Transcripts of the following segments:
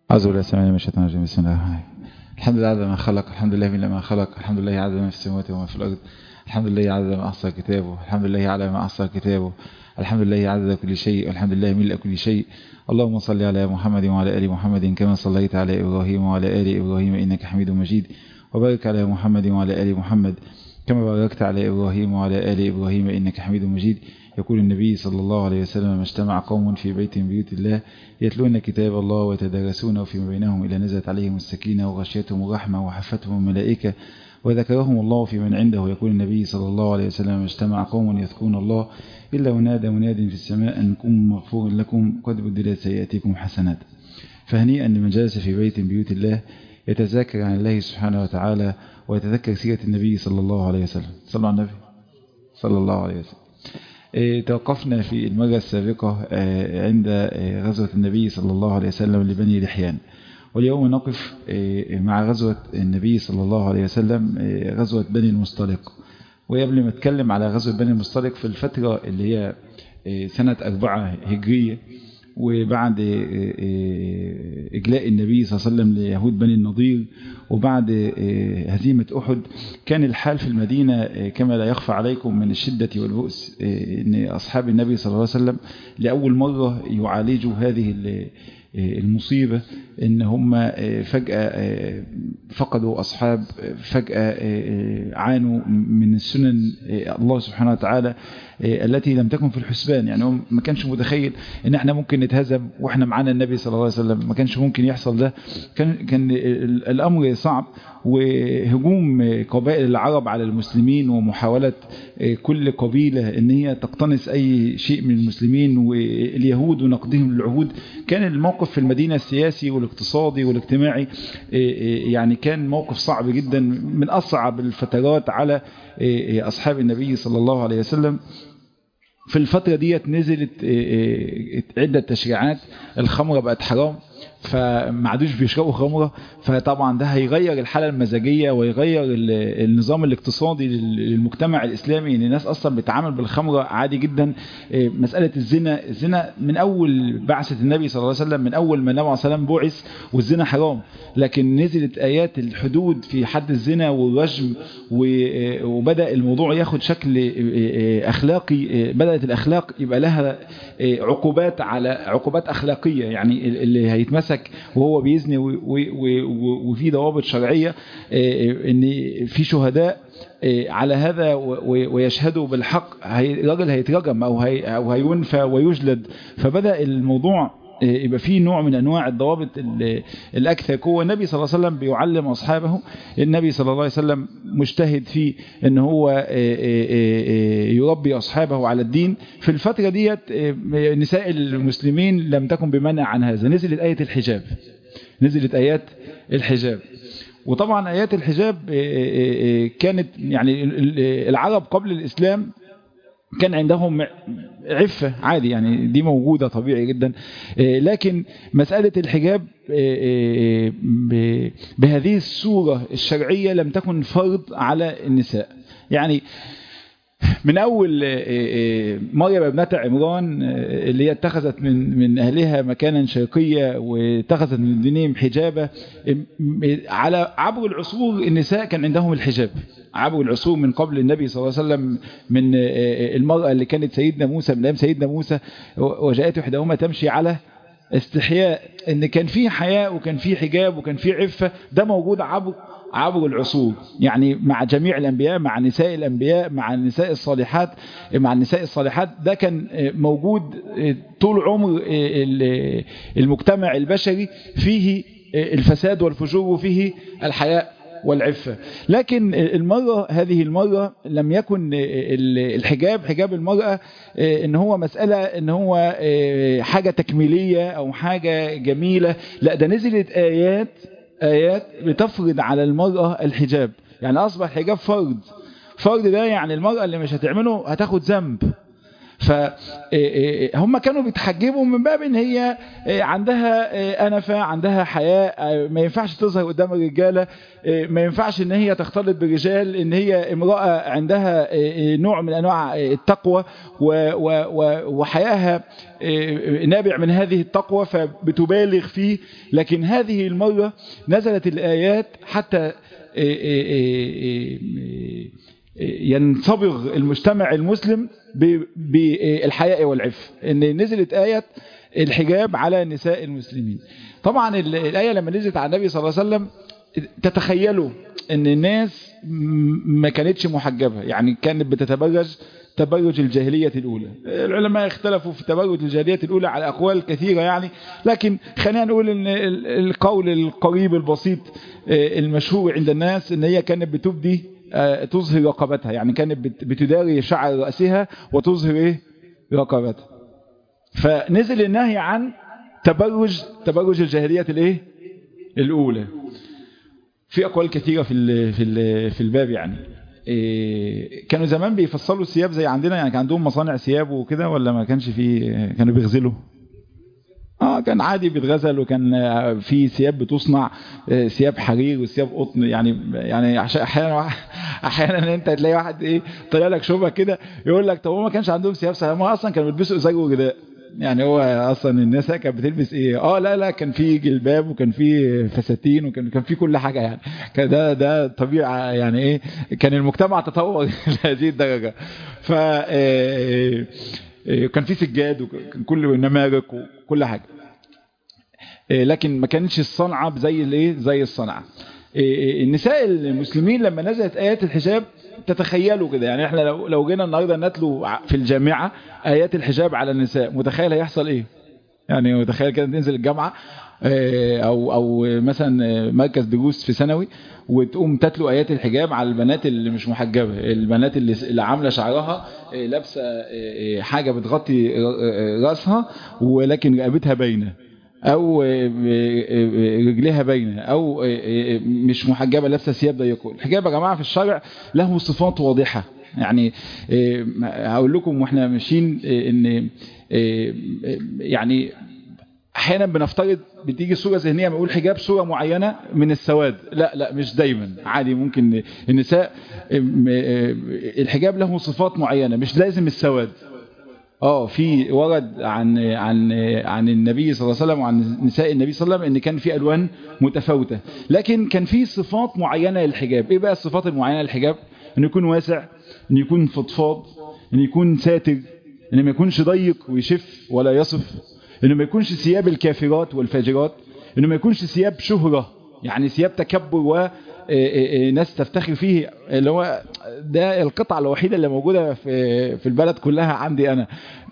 أعوذ بالله السميع من الشيطان الرجيم بسم الله الرحمن الرحيم الحمد لله عدد ما خلق الحمد لله من ما خلق الحمد لله عدد ما في السماوات وما في الأرض الحمد لله عدد ما أحصى كتابه الحمد لله على ما أحصى كتابه الحمد لله عدد كل شيء والحمد لله ملء كل شيء اللهم صل على محمد وعلى آل محمد كما صليت على إبراهيم وعلى آل إبراهيم إنك حميد مجيد وبارك على محمد وعلى آل محمد كما باركت على إبراهيم وعلى آل إبراهيم إنك حميد مجيد يقول النبي صلى الله عليه وسلم ما اجتمع قوم في بيت من بيوت الله يتلون كتاب الله ويتدارسونه فيما بينهم إلى نزلت عليهم السكينة وغشيتهم الرحمة وحفتهم الملائكة وذكرهم الله في من عنده يقول النبي صلى الله عليه وسلم ما اجتمع قوم يذكرون الله إلا ونادى مناد في السماء أنكم مغفور لكم قد بدلت سيئاتكم حسنات فهنيئا لمن جلس في بيت من بيوت الله يتذكر عن الله سبحانه وتعالى ويتذكر سيرة النبي صلى الله عليه وسلم صلى على النبي صلى الله عليه وسلم توقفنا في المرة السابقة عند غزوة النبي صلى الله عليه وسلم لبني لحيان واليوم نقف مع غزوة النبي صلى الله عليه وسلم غزوة بني المصطلق وقبل ما اتكلم على غزوة بني المصطلق في الفترة اللي هي سنة أربعة هجرية وبعد إجلاء النبي صلى الله عليه وسلم ليهود بني النضير وبعد هزيمة أحد كان الحال في المدينة كما لا يخفى عليكم من الشدة والبؤس أن أصحاب النبي صلى الله عليه وسلم لأول مرة يعالجوا هذه المصيبة ان هم فجأة فقدوا أصحاب فجأة عانوا من السنن الله سبحانه وتعالى التي لم تكن في الحسبان يعني هو ما كانش متخيل ان احنا ممكن نتهزم واحنا معانا النبي صلى الله عليه وسلم ما كانش ممكن يحصل ده كان كان الامر صعب وهجوم قبائل العرب على المسلمين ومحاولة كل قبيلة ان هي تقتنص اي شيء من المسلمين واليهود ونقدهم للعهود كان الموقف في المدينة السياسي والاقتصادي والاجتماعي يعني كان موقف صعب جدا من اصعب الفترات على اصحاب النبي صلى الله عليه وسلم في الفترة ديت نزلت عدة تشريعات الخمرة بقت حرام فما عادوش بيشربوا خمرة فطبعا ده هيغير الحالة المزاجية ويغير النظام الاقتصادي للمجتمع الإسلامي ان الناس أصلا بتعامل بالخمرة عادي جدا مسألة الزنا الزنا من أول بعثة النبي صلى الله عليه وسلم من أول ما النبي عليه السلام بعث والزنا حرام لكن نزلت آيات الحدود في حد الزنا والرجم وبدأ الموضوع ياخد شكل أخلاقي بدأت الأخلاق يبقى لها عقوبات على عقوبات أخلاقية يعني اللي هيتمثل مسك وهو بيزني وفي ضوابط شرعية ان في شهداء على هذا ويشهدوا بالحق الراجل هيترجم او او هينفى ويجلد فبدأ الموضوع يبقى فيه نوع من انواع الضوابط الاكثر قوه النبي صلى الله عليه وسلم بيعلم اصحابه النبي صلى الله عليه وسلم مجتهد في ان هو يربي اصحابه على الدين في الفتره ديت نساء المسلمين لم تكن بمنع عن هذا نزلت ايه الحجاب نزلت ايات الحجاب وطبعا ايات الحجاب كانت يعني العرب قبل الاسلام كان عندهم عفة عادي يعني دي موجودة طبيعي جدا لكن مسألة الحجاب بهذه الصورة الشرعية لم تكن فرض على النساء يعني من أول مريم ابنة عمران اللي هي اتخذت من من أهلها مكانا شرقية واتخذت من دينهم حجابة على عبر العصور النساء كان عندهم الحجاب عبر العصور من قبل النبي صلى الله عليه وسلم من المرأة اللي كانت سيدنا موسى من أيام سيدنا موسى وجاءت إحداهما تمشي على استحياء ان كان في حياء وكان في حجاب وكان في عفة ده موجود عبر عبر العصور يعني مع جميع الأنبياء مع نساء الأنبياء مع النساء الصالحات مع النساء الصالحات ده كان موجود طول عمر المجتمع البشري فيه الفساد والفجور وفيه الحياء والعفة لكن المرة هذه المرة لم يكن الحجاب حجاب المرأة ان هو مسألة ان هو حاجة تكميلية او حاجة جميلة لا ده نزلت آيات آيات بتفرض على المرأة الحجاب يعني أصبح حجاب فرض فرض ده يعني المرأة اللي مش هتعمله هتاخد ذنب فهم كانوا بيتحجبوا من باب ان هي عندها أنفة عندها حياء ما ينفعش تظهر قدام الرجالة ما ينفعش ان هي تختلط بالرجال ان هي امرأة عندها نوع من انواع التقوى وحياها نابع من هذه التقوى فبتبالغ فيه لكن هذه المرة نزلت الآيات حتى ينصبغ المجتمع المسلم بالحياء والعف ان نزلت آية الحجاب على نساء المسلمين طبعا الآية لما نزلت على النبي صلى الله عليه وسلم تتخيلوا ان الناس ما كانتش محجبة يعني كانت بتتبرج تبرج الجاهلية الأولى العلماء اختلفوا في تبرج الجاهلية الأولى على أقوال كثيرة يعني لكن خلينا نقول ان القول القريب البسيط المشهور عند الناس ان هي كانت بتبدي تظهر رقبتها يعني كانت بتداري شعر رأسها وتظهر ايه رقبتها فنزل النهي عن تبرج تبرج الجاهلية الايه الأولى في أقوال كثيرة في ال في ال في الباب يعني إيه كانوا زمان بيفصلوا الثياب زي عندنا يعني كان عندهم مصانع ثياب وكده ولا ما كانش في كانوا بيغزلوا اه كان عادي بيتغزل وكان في ثياب بتصنع ثياب حرير وثياب قطن يعني يعني احيانا احيانا انت تلاقي واحد ايه طلع لك شبهه كده يقول لك طب هو ما كانش عندهم ثياب سلام اصلا كانوا بيلبسوا ازاج ورداء يعني هو اصلا الناس كانت بتلبس ايه اه لا لا كان في جلباب وكان في فساتين وكان كان في كل حاجه يعني كان ده ده طبيعه يعني ايه كان المجتمع تطور لهذه الدرجه ف كان في سجاد وكان كل نمارق وكل حاجه لكن ما كانش الصنعه زي الايه زي الصنعه النساء المسلمين لما نزلت ايات الحجاب تتخيلوا كده يعني احنا لو لو جينا النهارده نتلو في الجامعه ايات الحجاب على النساء متخيل هيحصل ايه يعني متخيل كده تنزل الجامعه او او مثلا مركز دروس في ثانوي وتقوم تتلو ايات الحجاب على البنات اللي مش محجبه البنات اللي اللي عامله شعرها لابسه حاجه بتغطي راسها ولكن رقبتها باينه او رجليها باينه او مش محجبه لابسه ثياب ضيقه الحجاب يا جماعه في الشرع له صفات واضحه يعني هقول لكم واحنا ماشيين ان يعني احيانا بنفترض بتيجي صوره ذهنيه بنقول حجاب صوره معينه من السواد لا لا مش دايما عادي ممكن النساء الحجاب له صفات معينه مش لازم السواد اه في ورد عن عن عن النبي صلى الله عليه وسلم وعن نساء النبي صلى الله عليه وسلم ان كان في الوان متفاوته لكن كان في صفات معينه للحجاب ايه بقى الصفات المعينه للحجاب ان يكون واسع ان يكون فضفاض ان يكون ساتر ان ما يكونش ضيق ويشف ولا يصف انه ما يكونش ثياب الكافرات والفاجرات انه ما يكونش ثياب شهره يعني ثياب تكبر و ناس تفتخر فيه اللي هو ده القطعة الوحيدة اللي موجودة في في البلد كلها عندي أنا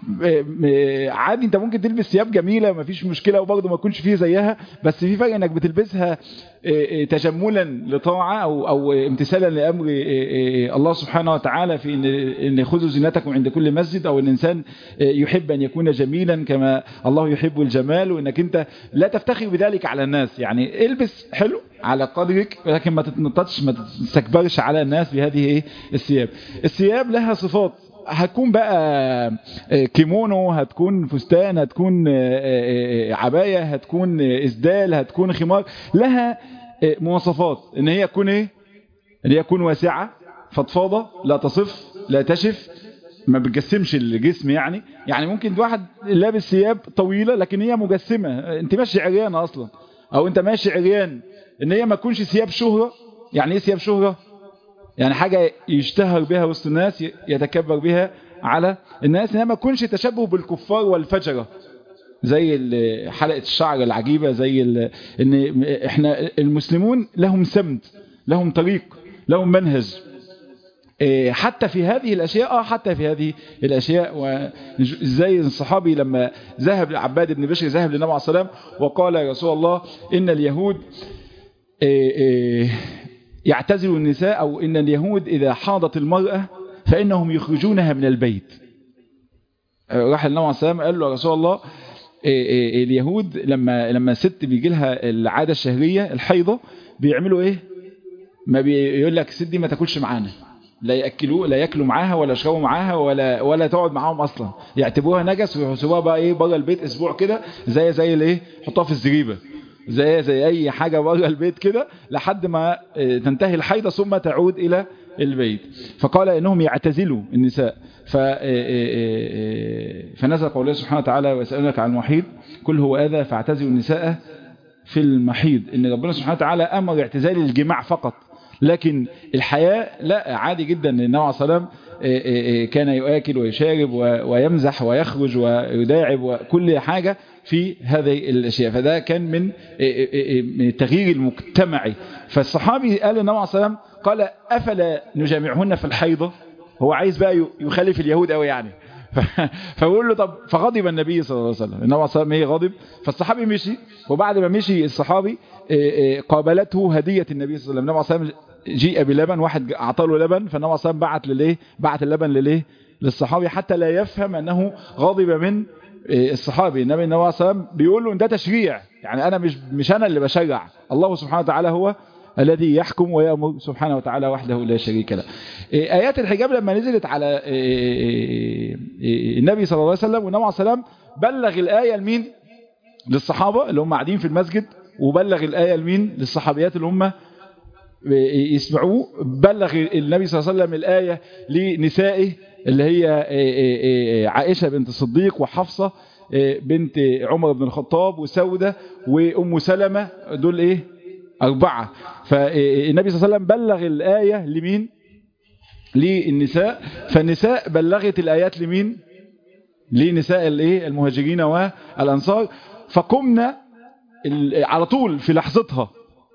عادي انت ممكن تلبس ثياب جميلة مفيش مشكلة وبرضه ما يكونش فيه زيها بس في فرق انك بتلبسها تجملا لطاعة او او امتثالا لامر الله سبحانه وتعالى في ان ان خذوا زينتكم عند كل مسجد او الانسان يحب ان يكون جميلا كما الله يحب الجمال وانك انت لا تفتخر بذلك على الناس يعني البس حلو على قدرك لكن ما تتنططش ما تستكبرش على الناس بهذه ايه الثياب الثياب لها صفات هتكون بقى كيمونو هتكون فستان هتكون عباية هتكون اسدال هتكون خمار لها مواصفات ان هي تكون ايه ان هي تكون واسعة فضفاضة لا تصف لا تشف ما بتجسمش الجسم يعني يعني ممكن واحد لابس ثياب طويلة لكن هي مجسمة انت ماشي عريان اصلا او انت ماشي عريان ان هي ما تكونش ثياب شهرة يعني ايه ثياب شهرة يعني حاجة يشتهر بها وسط الناس يتكبر بها على الناس انها ما تكونش تشبه بالكفار والفجرة زي حلقة الشعر العجيبة زي ان احنا المسلمون لهم سمت لهم طريق لهم منهج حتى في هذه الأشياء اه حتى في هذه الأشياء وزي الصحابي لما ذهب لعباد بن بشر ذهب للنبي عليه الصلاة والسلام وقال يا رسول الله إن اليهود يعتزل النساء أو إن اليهود إذا حاضت المرأة فإنهم يخرجونها من البيت راح النبي عليه السلام قال له يا رسول الله اليهود لما لما الست بيجي لها العادة الشهرية الحيضة بيعملوا ايه ما بيقول لك الست دي ما تاكلش معانا لا ياكلوا لا ياكلوا معاها ولا يشربوا معاها ولا ولا تقعد معاهم اصلا يعتبروها نجس ويحسبوها بقى ايه بره البيت اسبوع كده زي زي الايه حطوها في الزريبه زي زي اي حاجه بره البيت كده لحد ما تنتهي الحيضه ثم تعود الى البيت فقال انهم يعتزلوا النساء ف فنزل قوله سبحانه وتعالى ويسالونك عن المحيض كل هو اذى فاعتزلوا النساء في المحيض ان ربنا سبحانه وتعالى امر اعتزال الجماع فقط لكن الحياة لا عادي جدا ان النبي عليه الصلاه كان يؤكل ويشارب ويمزح ويخرج ويداعب وكل حاجة في هذه الأشياء فده كان من من التغيير المجتمعي فالصحابي قال النبي عليه الصلاه قال أفلا نجامعهن في الحيضة هو عايز بقى يخالف اليهود قوي يعني فبقول له طب فغضب النبي صلى الله عليه وسلم النبي عليه الصلاه غضب فالصحابي مشي وبعد ما مشي الصحابي قابلته هدية النبي صلى الله عليه وسلم النبي عليه جيء بلبن واحد اعطى له لبن فالنبي عليه الصلاه بعت لليه بعت اللبن لليه للصحابي حتى لا يفهم انه غضب من الصحابي النبي النبي عليه الصلاه بيقول له ان ده تشريع يعني انا مش مش انا اللي بشرع الله سبحانه وتعالى هو الذي يحكم ويأمر سبحانه وتعالى وحده لا شريك له آيات الحجاب لما نزلت على النبي صلى الله عليه وسلم والنبي عليه السلام بلغ الآية لمين للصحابة اللي هم قاعدين في المسجد وبلغ الآية لمين للصحابيات اللي هم يسمعوه بلغ النبي صلى الله عليه وسلم الآية لنسائه اللي هي عائشة بنت الصديق وحفصة بنت عمر بن الخطاب وسودة وأم سلمة دول ايه أربعة فالنبي صلى الله عليه وسلم بلغ الآية لمين للنساء فالنساء بلغت الآيات لمين لنساء الايه المهاجرين والأنصار فقمنا على طول في لحظتها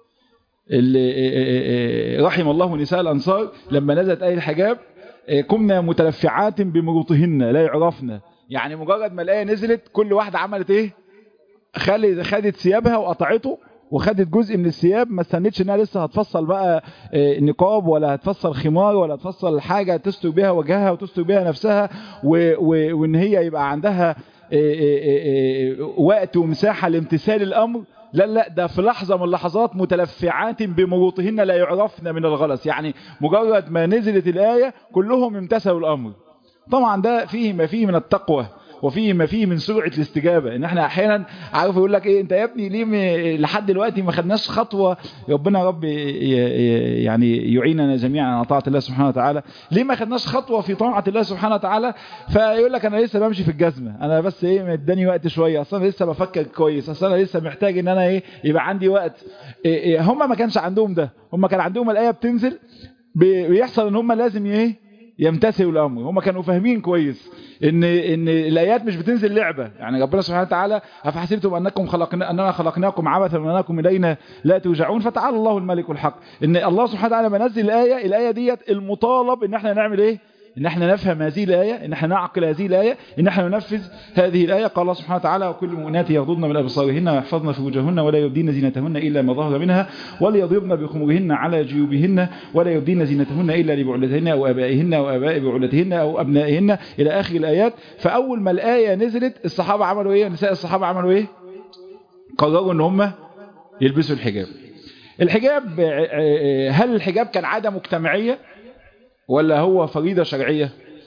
رحم الله نساء الأنصار لما نزلت آية الحجاب قمنا متلفعات بمروطهن لا يعرفن يعني مجرد ما الآية نزلت كل واحدة عملت ايه خدت ثيابها وقطعته وخدت جزء من الثياب ما استنتش انها لسه هتفصل بقى نقاب ولا هتفصل خمار ولا هتفصل حاجة تستر بها وجهها وتستر بها نفسها وان هي يبقى عندها وقت ومساحة لامتثال الامر لا لا ده في لحظة من اللحظات متلفعات بمروطهن لا يعرفن من الغلس يعني مجرد ما نزلت الآية كلهم امتثلوا الأمر طبعا ده فيه ما فيه من التقوى وفيه ما فيه من سرعة الاستجابة ان احنا احيانا عارف يقول لك ايه انت يا ابني ليه م... لحد دلوقتي ما خدناش خطوة ربنا رب يعني يعيننا جميعا على طاعة الله سبحانه وتعالى ليه ما خدناش خطوة في طاعة الله سبحانه وتعالى فيقول لك انا لسه بمشي في الجزمة انا بس ايه مداني وقت شوية اصلا لسه بفكر كويس اصلا انا لسه محتاج ان انا ايه يبقى عندي وقت إيه إيه هم ما كانش عندهم ده هم كان عندهم الآية بتنزل بيحصل ان هم لازم ايه يمتثلوا الامر هم كانوا فاهمين كويس ان ان الايات مش بتنزل لعبه يعني ربنا سبحانه وتعالى افحسبتم انكم خلقنا اننا خلقناكم عبثا وانكم الينا لا ترجعون فتعالى الله الملك الحق ان الله سبحانه وتعالى لما نزل الايه الايه ديت المطالب ان احنا نعمل ايه ان احنا نفهم هذه الآية ان احنا نعقل هذه الآية ان احنا ننفذ هذه الآية قال الله سبحانه وتعالى وكل المؤمنات يغضضن من أبصارهن ويحفظن فروجهن ولا يبدين زينتهن إلا ما ظهر منها وليضربن بخمرهن على جيوبهن ولا يبدين زينتهن إلا لبعولتهن أو آبائهن أو آباء بعولتهن أو أبنائهن إلى آخر الآيات فأول ما الآية نزلت الصحابة عملوا إيه نساء الصحابة عملوا إيه قرروا ان هم يلبسوا الحجاب الحجاب هل الحجاب كان عادة مجتمعية ولا هو فريضة شرعية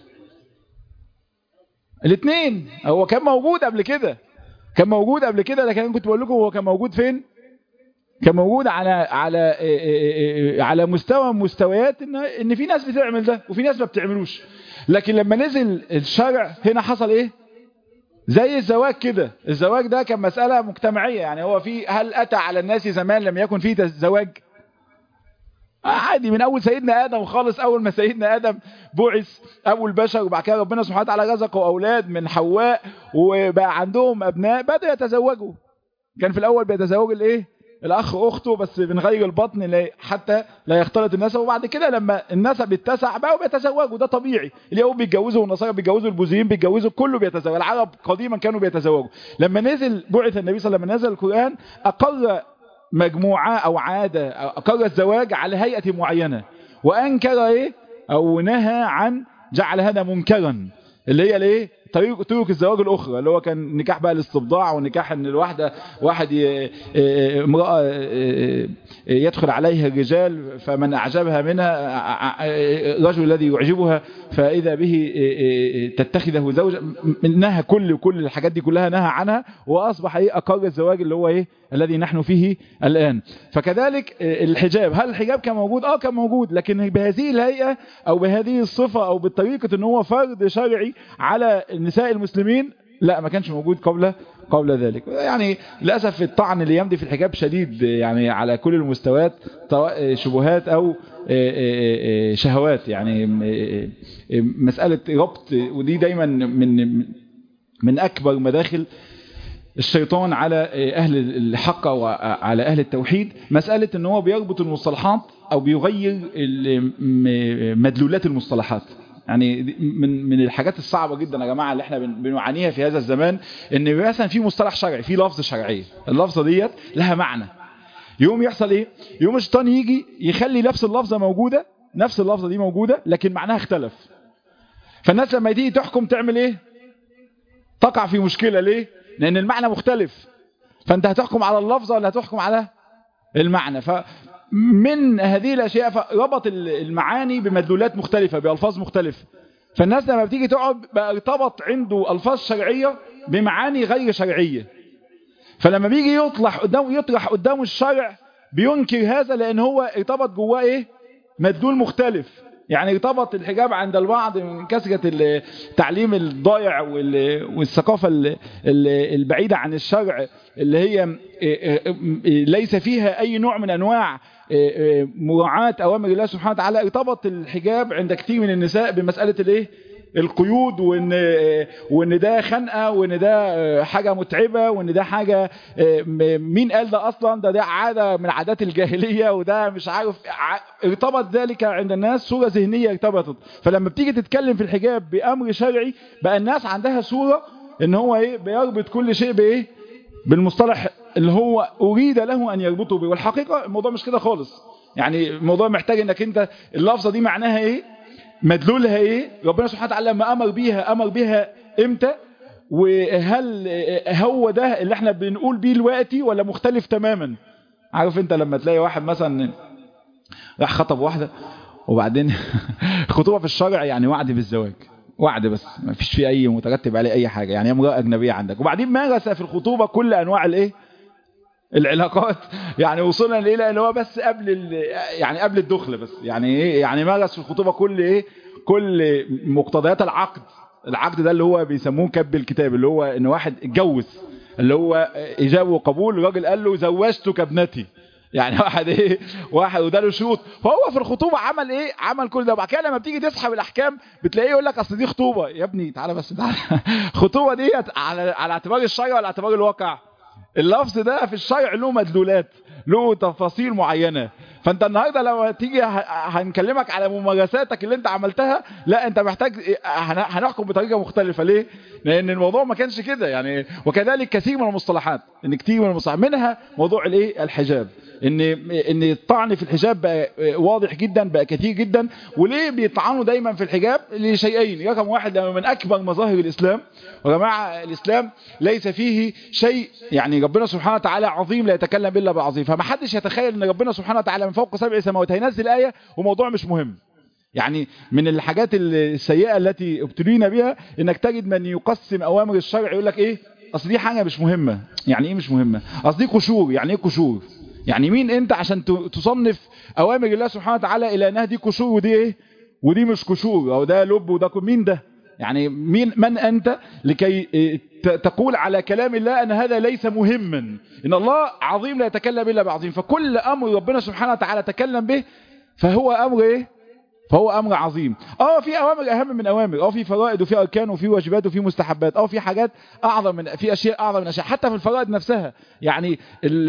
الاثنين هو كان موجود قبل كده كان موجود قبل كده لكن كنت بقول لكم هو كان موجود فين كان موجود على على على مستوى مستويات ان ان في ناس بتعمل ده وفي ناس ما بتعملوش لكن لما نزل الشرع هنا حصل ايه زي الزواج كده الزواج ده كان مسألة مجتمعية يعني هو في هل أتى على الناس زمان لم يكن فيه زواج عادي من أول سيدنا آدم خالص أول ما سيدنا آدم بعث أول بشر وبعد كده ربنا سبحانه وتعالى رزقه أولاد من حواء وبقى عندهم أبناء بدأوا يتزوجوا كان في الأول بيتزوج الإيه الأخ أخته بس من غير البطن حتى لا يختلط النسب وبعد كده لما النسب اتسع بقوا بيتزوجوا ده طبيعي اليهود بيتجوزوا والنصارى بيتجوزوا البوذيين بيتجوزوا كله بيتزوج العرب قديما كانوا بيتزوجوا لما نزل بعث النبي صلى الله عليه وسلم نزل القرآن أقر مجموعة أو عادة أقر الزواج على هيئة معينة وأنكر إيه أو نهى عن جعل هذا منكرا اللي هي الايه طريق طرق الزواج الاخرى اللي هو كان نكاح بقى الاستبضاع ونكاح ان الواحده واحد امراه يدخل عليها الرجال فمن اعجبها منها الرجل الذي يعجبها فاذا به تتخذه زوجا نهى كل كل الحاجات دي كلها نهى عنها واصبح ايه اقر الزواج اللي هو ايه الذي نحن فيه الان فكذلك الحجاب هل الحجاب كان موجود اه كان موجود لكن بهذه الهيئه او بهذه الصفه او بالطريقه ان هو فرض شرعي على نساء المسلمين لا ما كانش موجود قبل قبل ذلك يعني للاسف الطعن اللي يمضي في الحجاب شديد يعني على كل المستويات شبهات او شهوات يعني مسألة ربط ودي دايما من من أكبر مداخل الشيطان على أهل الحق وعلى أهل التوحيد مسألة ان هو بيربط المصطلحات أو بيغير مدلولات المصطلحات يعني من من الحاجات الصعبة جدا يا جماعة اللي احنا بنعانيها في هذا الزمان ان مثلا في مصطلح شرعي في لفظ شرعية اللفظة ديت لها معنى يوم يحصل ايه يوم الشيطان يجي يخلي نفس اللفظة موجودة نفس اللفظة دي موجودة لكن معناها اختلف فالناس لما تيجي تحكم تعمل ايه تقع في مشكلة ليه لان المعنى مختلف فانت هتحكم على اللفظة ولا هتحكم على المعنى فمن هذه الاشياء فربط المعاني بمدلولات مختلفة بألفاظ مختلفة فالناس لما بتيجي تقعد بقى ارتبط عنده ألفاظ شرعية بمعاني غير شرعية فلما بيجي يطلع قدامه يطرح قدامه الشرع بينكر هذا لان هو ارتبط جواه ايه مدلول مختلف يعني ارتبط الحجاب عند البعض من كثرة التعليم الضائع والثقافة البعيدة عن الشرع اللي هي ليس فيها اي نوع من انواع مراعاة اوامر الله سبحانه وتعالى ارتبط الحجاب عند كثير من النساء بمسألة الايه القيود وان وان ده خنقه وان ده حاجه متعبه وان ده حاجه مين قال ده اصلا ده ده عاده من عادات الجاهليه وده مش عارف ارتبط ذلك عند الناس صوره ذهنيه ارتبطت فلما بتيجي تتكلم في الحجاب بامر شرعي بقى الناس عندها صوره ان هو ايه بيربط كل شيء بايه بالمصطلح اللي هو اريد له ان يربطه به والحقيقه الموضوع مش كده خالص يعني الموضوع محتاج انك انت اللفظه دي معناها ايه مدلولها ايه ربنا سبحانه وتعالى لما امر بيها امر بيها امتى وهل هو ده اللي احنا بنقول بيه دلوقتي ولا مختلف تماما عارف انت لما تلاقي واحد مثلا راح خطب واحدة وبعدين خطوبة في الشرع يعني وعد بالزواج وعد بس ما فيش فيه اي مترتب عليه اي حاجة يعني امرأة اجنبية عندك وبعدين مارس في الخطوبة كل انواع الايه العلاقات يعني وصلنا الى اللي هو بس قبل يعني قبل الدخل بس يعني ايه يعني مارس في الخطوبه كل ايه كل مقتضيات العقد العقد ده اللي هو بيسموه كب الكتاب اللي هو ان واحد اتجوز اللي هو اجابه وقبول الراجل قال له زوجتك ابنتي يعني واحد ايه واحد وده له شروط فهو في الخطوبه عمل ايه عمل كل ده وبعد كده لما بتيجي تسحب الاحكام بتلاقيه يقول لك اصل دي خطوبه يا ابني تعالى بس تعالى خطوبه ديت على على اعتبار الشرع ولا اعتبار الواقع اللفظ ده في الشرع له مدلولات له تفاصيل معينة فانت النهاردة لما تيجي هنكلمك على ممارساتك اللي انت عملتها لا انت محتاج هنحكم بطريقة مختلفة ليه لان الموضوع ما كانش كده يعني وكذلك كثير من المصطلحات ان كثير من المصطلحات منها موضوع الايه الحجاب ان ان الطعن في الحجاب بقى واضح جدا بقى كثير جدا وليه بيطعنوا دايما في الحجاب لشيئين رقم واحد لما من اكبر مظاهر الاسلام يا جماعه الاسلام ليس فيه شيء يعني ربنا سبحانه وتعالى عظيم لا يتكلم الا بعظيم فما حدش يتخيل ان ربنا سبحانه وتعالى من فوق سبع سماوات هينزل ايه وموضوع مش مهم يعني من الحاجات السيئه التي ابتلينا بها انك تجد من يقسم اوامر الشرع يقول لك ايه اصل دي حاجه مش مهمه يعني ايه مش مهمه اصل دي قشور يعني ايه قشور يعني مين انت عشان تصنف اوامر الله سبحانه وتعالى الى انها دي قشور ودي ايه ودي مش قشور او ده لب وده مين ده يعني مين من انت لكي تقول على كلام الله ان هذا ليس مهما ان الله عظيم لا يتكلم الا بعظيم فكل امر ربنا سبحانه وتعالى تكلم به فهو امر ايه فهو امر عظيم اه في اوامر اهم من اوامر اه في فرائض وفي اركان وفي واجبات وفي مستحبات اه في حاجات اعظم من في اشياء اعظم من اشياء حتى في الفرائض نفسها يعني ال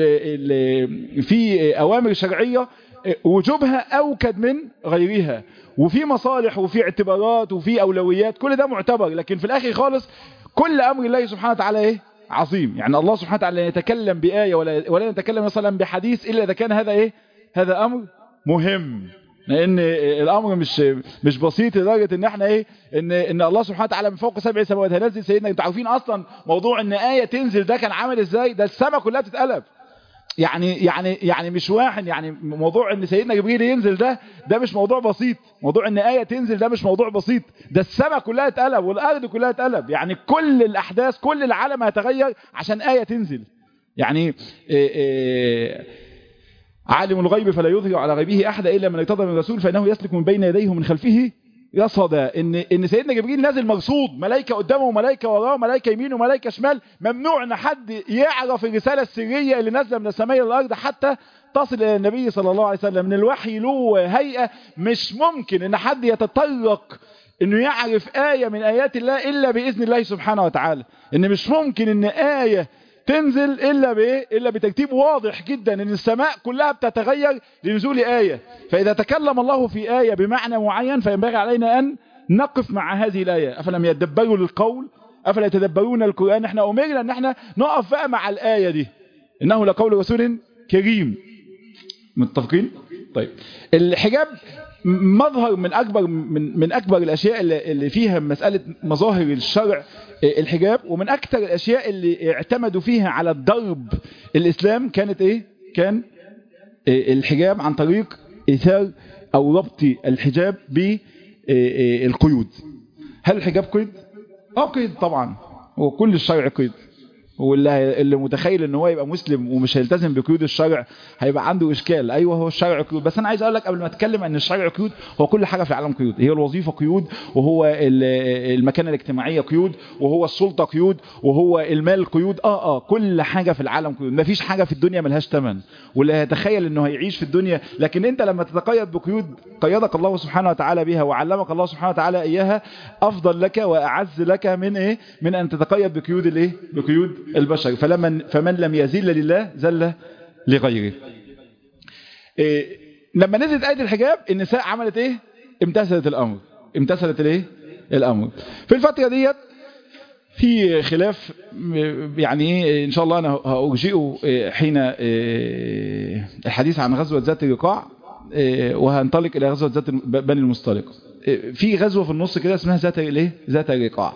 ال في اوامر شرعيه وجوبها اوكد من غيرها وفي مصالح وفي اعتبارات وفي اولويات كل ده معتبر لكن في الاخر خالص كل امر الله سبحانه وتعالى ايه عظيم يعني الله سبحانه وتعالى لا يتكلم بآية ولا ولا يتكلم مثلا بحديث الا اذا كان هذا ايه هذا امر مهم لان الامر مش مش بسيط لدرجه ان احنا ايه ان ان الله سبحانه وتعالى من فوق سبع سماوات هينزل سيدنا انتوا عارفين اصلا موضوع ان ايه تنزل ده كان عامل ازاي ده السماء كلها بتتقلب يعني يعني يعني مش واحد يعني موضوع ان سيدنا جبريل ينزل ده ده مش موضوع بسيط موضوع ان ايه تنزل ده مش موضوع بسيط ده السماء كلها اتقلب والارض كلها اتقلب يعني كل الاحداث كل العالم هيتغير عشان ايه تنزل يعني إيه إيه عالم الغيب فلا يظهر على غيبه احد الا من ارتضى من رسول فانه يسلك من بين يديه ومن خلفه يصدا ان ان سيدنا جبريل نازل مرصود ملائكه قدامه وملائكه وراه ملائكه يمين وملائكه شمال ممنوع ان حد يعرف الرساله السريه اللي نازله من السماء الى الارض حتى تصل الى النبي صلى الله عليه وسلم من الوحي له هيئه مش ممكن ان حد يتطرق انه يعرف ايه من ايات الله الا باذن الله سبحانه وتعالى ان مش ممكن ان ايه تنزل إلا بإيه؟ إلا بترتيب واضح جدا إن السماء كلها بتتغير لنزول آية فإذا تكلم الله في آية بمعنى معين فينبغي علينا أن نقف مع هذه الآية أفلم يتدبروا للقول أفلا يتدبرون القرآن احنا أمرنا أن احنا نقف بقى مع الآية دي إنه لقول رسول كريم متفقين؟ طيب الحجاب مظهر من أكبر من, من أكبر الأشياء اللي فيها مسألة مظاهر الشرع الحجاب ومن أكثر الأشياء اللي اعتمدوا فيها على الضرب الإسلام كانت إيه؟ كان الحجاب عن طريق إثار أو ربط الحجاب بالقيود هل الحجاب قيد؟ اه قيد طبعا هو كل الشرع قيد واللي اللي متخيل ان هو يبقى مسلم ومش هيلتزم بقيود الشرع هيبقى عنده اشكال ايوه هو الشرع قيود بس انا عايز اقول لك قبل ما اتكلم ان الشرع قيود هو كل حاجه في العالم قيود هي الوظيفه قيود وهو المكانه الاجتماعيه قيود وهو السلطه قيود وهو المال قيود اه اه كل حاجه في العالم قيود مفيش حاجه في الدنيا ملهاش ثمن واللي هيتخيل انه هيعيش في الدنيا لكن انت لما تتقيد بقيود قيدك الله سبحانه وتعالى بها وعلمك الله سبحانه وتعالى اياها افضل لك واعز لك من ايه من ان تتقيد بقيود الايه بقيود البشر فلمن فمن لم يزل لله زل لغيره إيه لما نزلت آية الحجاب النساء عملت ايه امتثلت الامر امتثلت الايه الامر في الفترة ديت في خلاف يعني ان شاء الله انا هأرجئه حين الحديث عن غزوة ذات الرقاع وهنطلق الى غزوة ذات بني المصطلق في غزوة في النص كده اسمها ذات الايه ذات الرقاع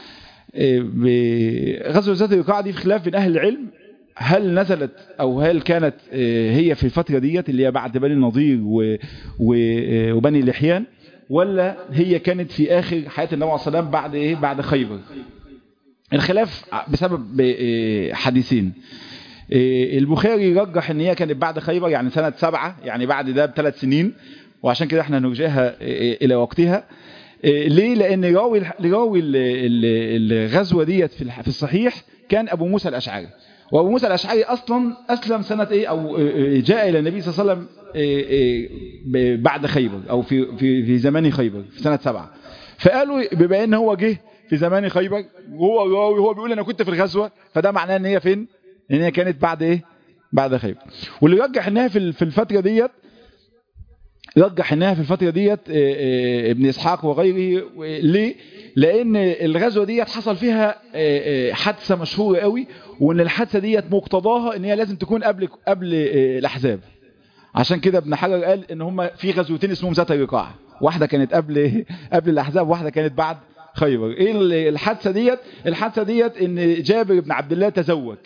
غزوة ذات الرقاع دي في خلاف بين أهل العلم هل نزلت أو هل كانت هي في الفترة ديت اللي هي بعد بني النضير وبني لحيان ولا هي كانت في آخر حياة النبي عليه الصلاة والسلام بعد إيه بعد خيبر الخلاف بسبب حديثين البخاري رجح ان هي كانت بعد خيبر يعني سنة سبعة يعني بعد ده بثلاث سنين وعشان كده احنا نرجعها الى وقتها ليه لان راوي راوي الغزوه ديت في الصحيح كان ابو موسى الاشعري وابو موسى الاشعري اصلا اسلم سنه ايه او جاء الى النبي صلى الله عليه وسلم بعد خيبر او في في في زمان خيبر في سنه سبعة فقالوا بما ان هو جه في زمان خيبر وهو راوي هو بيقول انا كنت في الغزوه فده معناه ان هي فين ان هي كانت بعد ايه بعد خيبر واللي يرجح انها في في الفتره ديت رجح انها في الفترة ديت ابن اسحاق وغيره ليه لان الغزوة ديت حصل فيها حادثة مشهورة قوي وان الحادثة ديت مقتضاها ان هي لازم تكون قبل قبل الاحزاب عشان كده ابن حجر قال ان هم في غزوتين اسمهم ذات الرقاع واحدة كانت قبل قبل الاحزاب واحدة كانت بعد خيبر ايه الحادثة ديت الحادثة ديت ان جابر بن عبد الله تزوج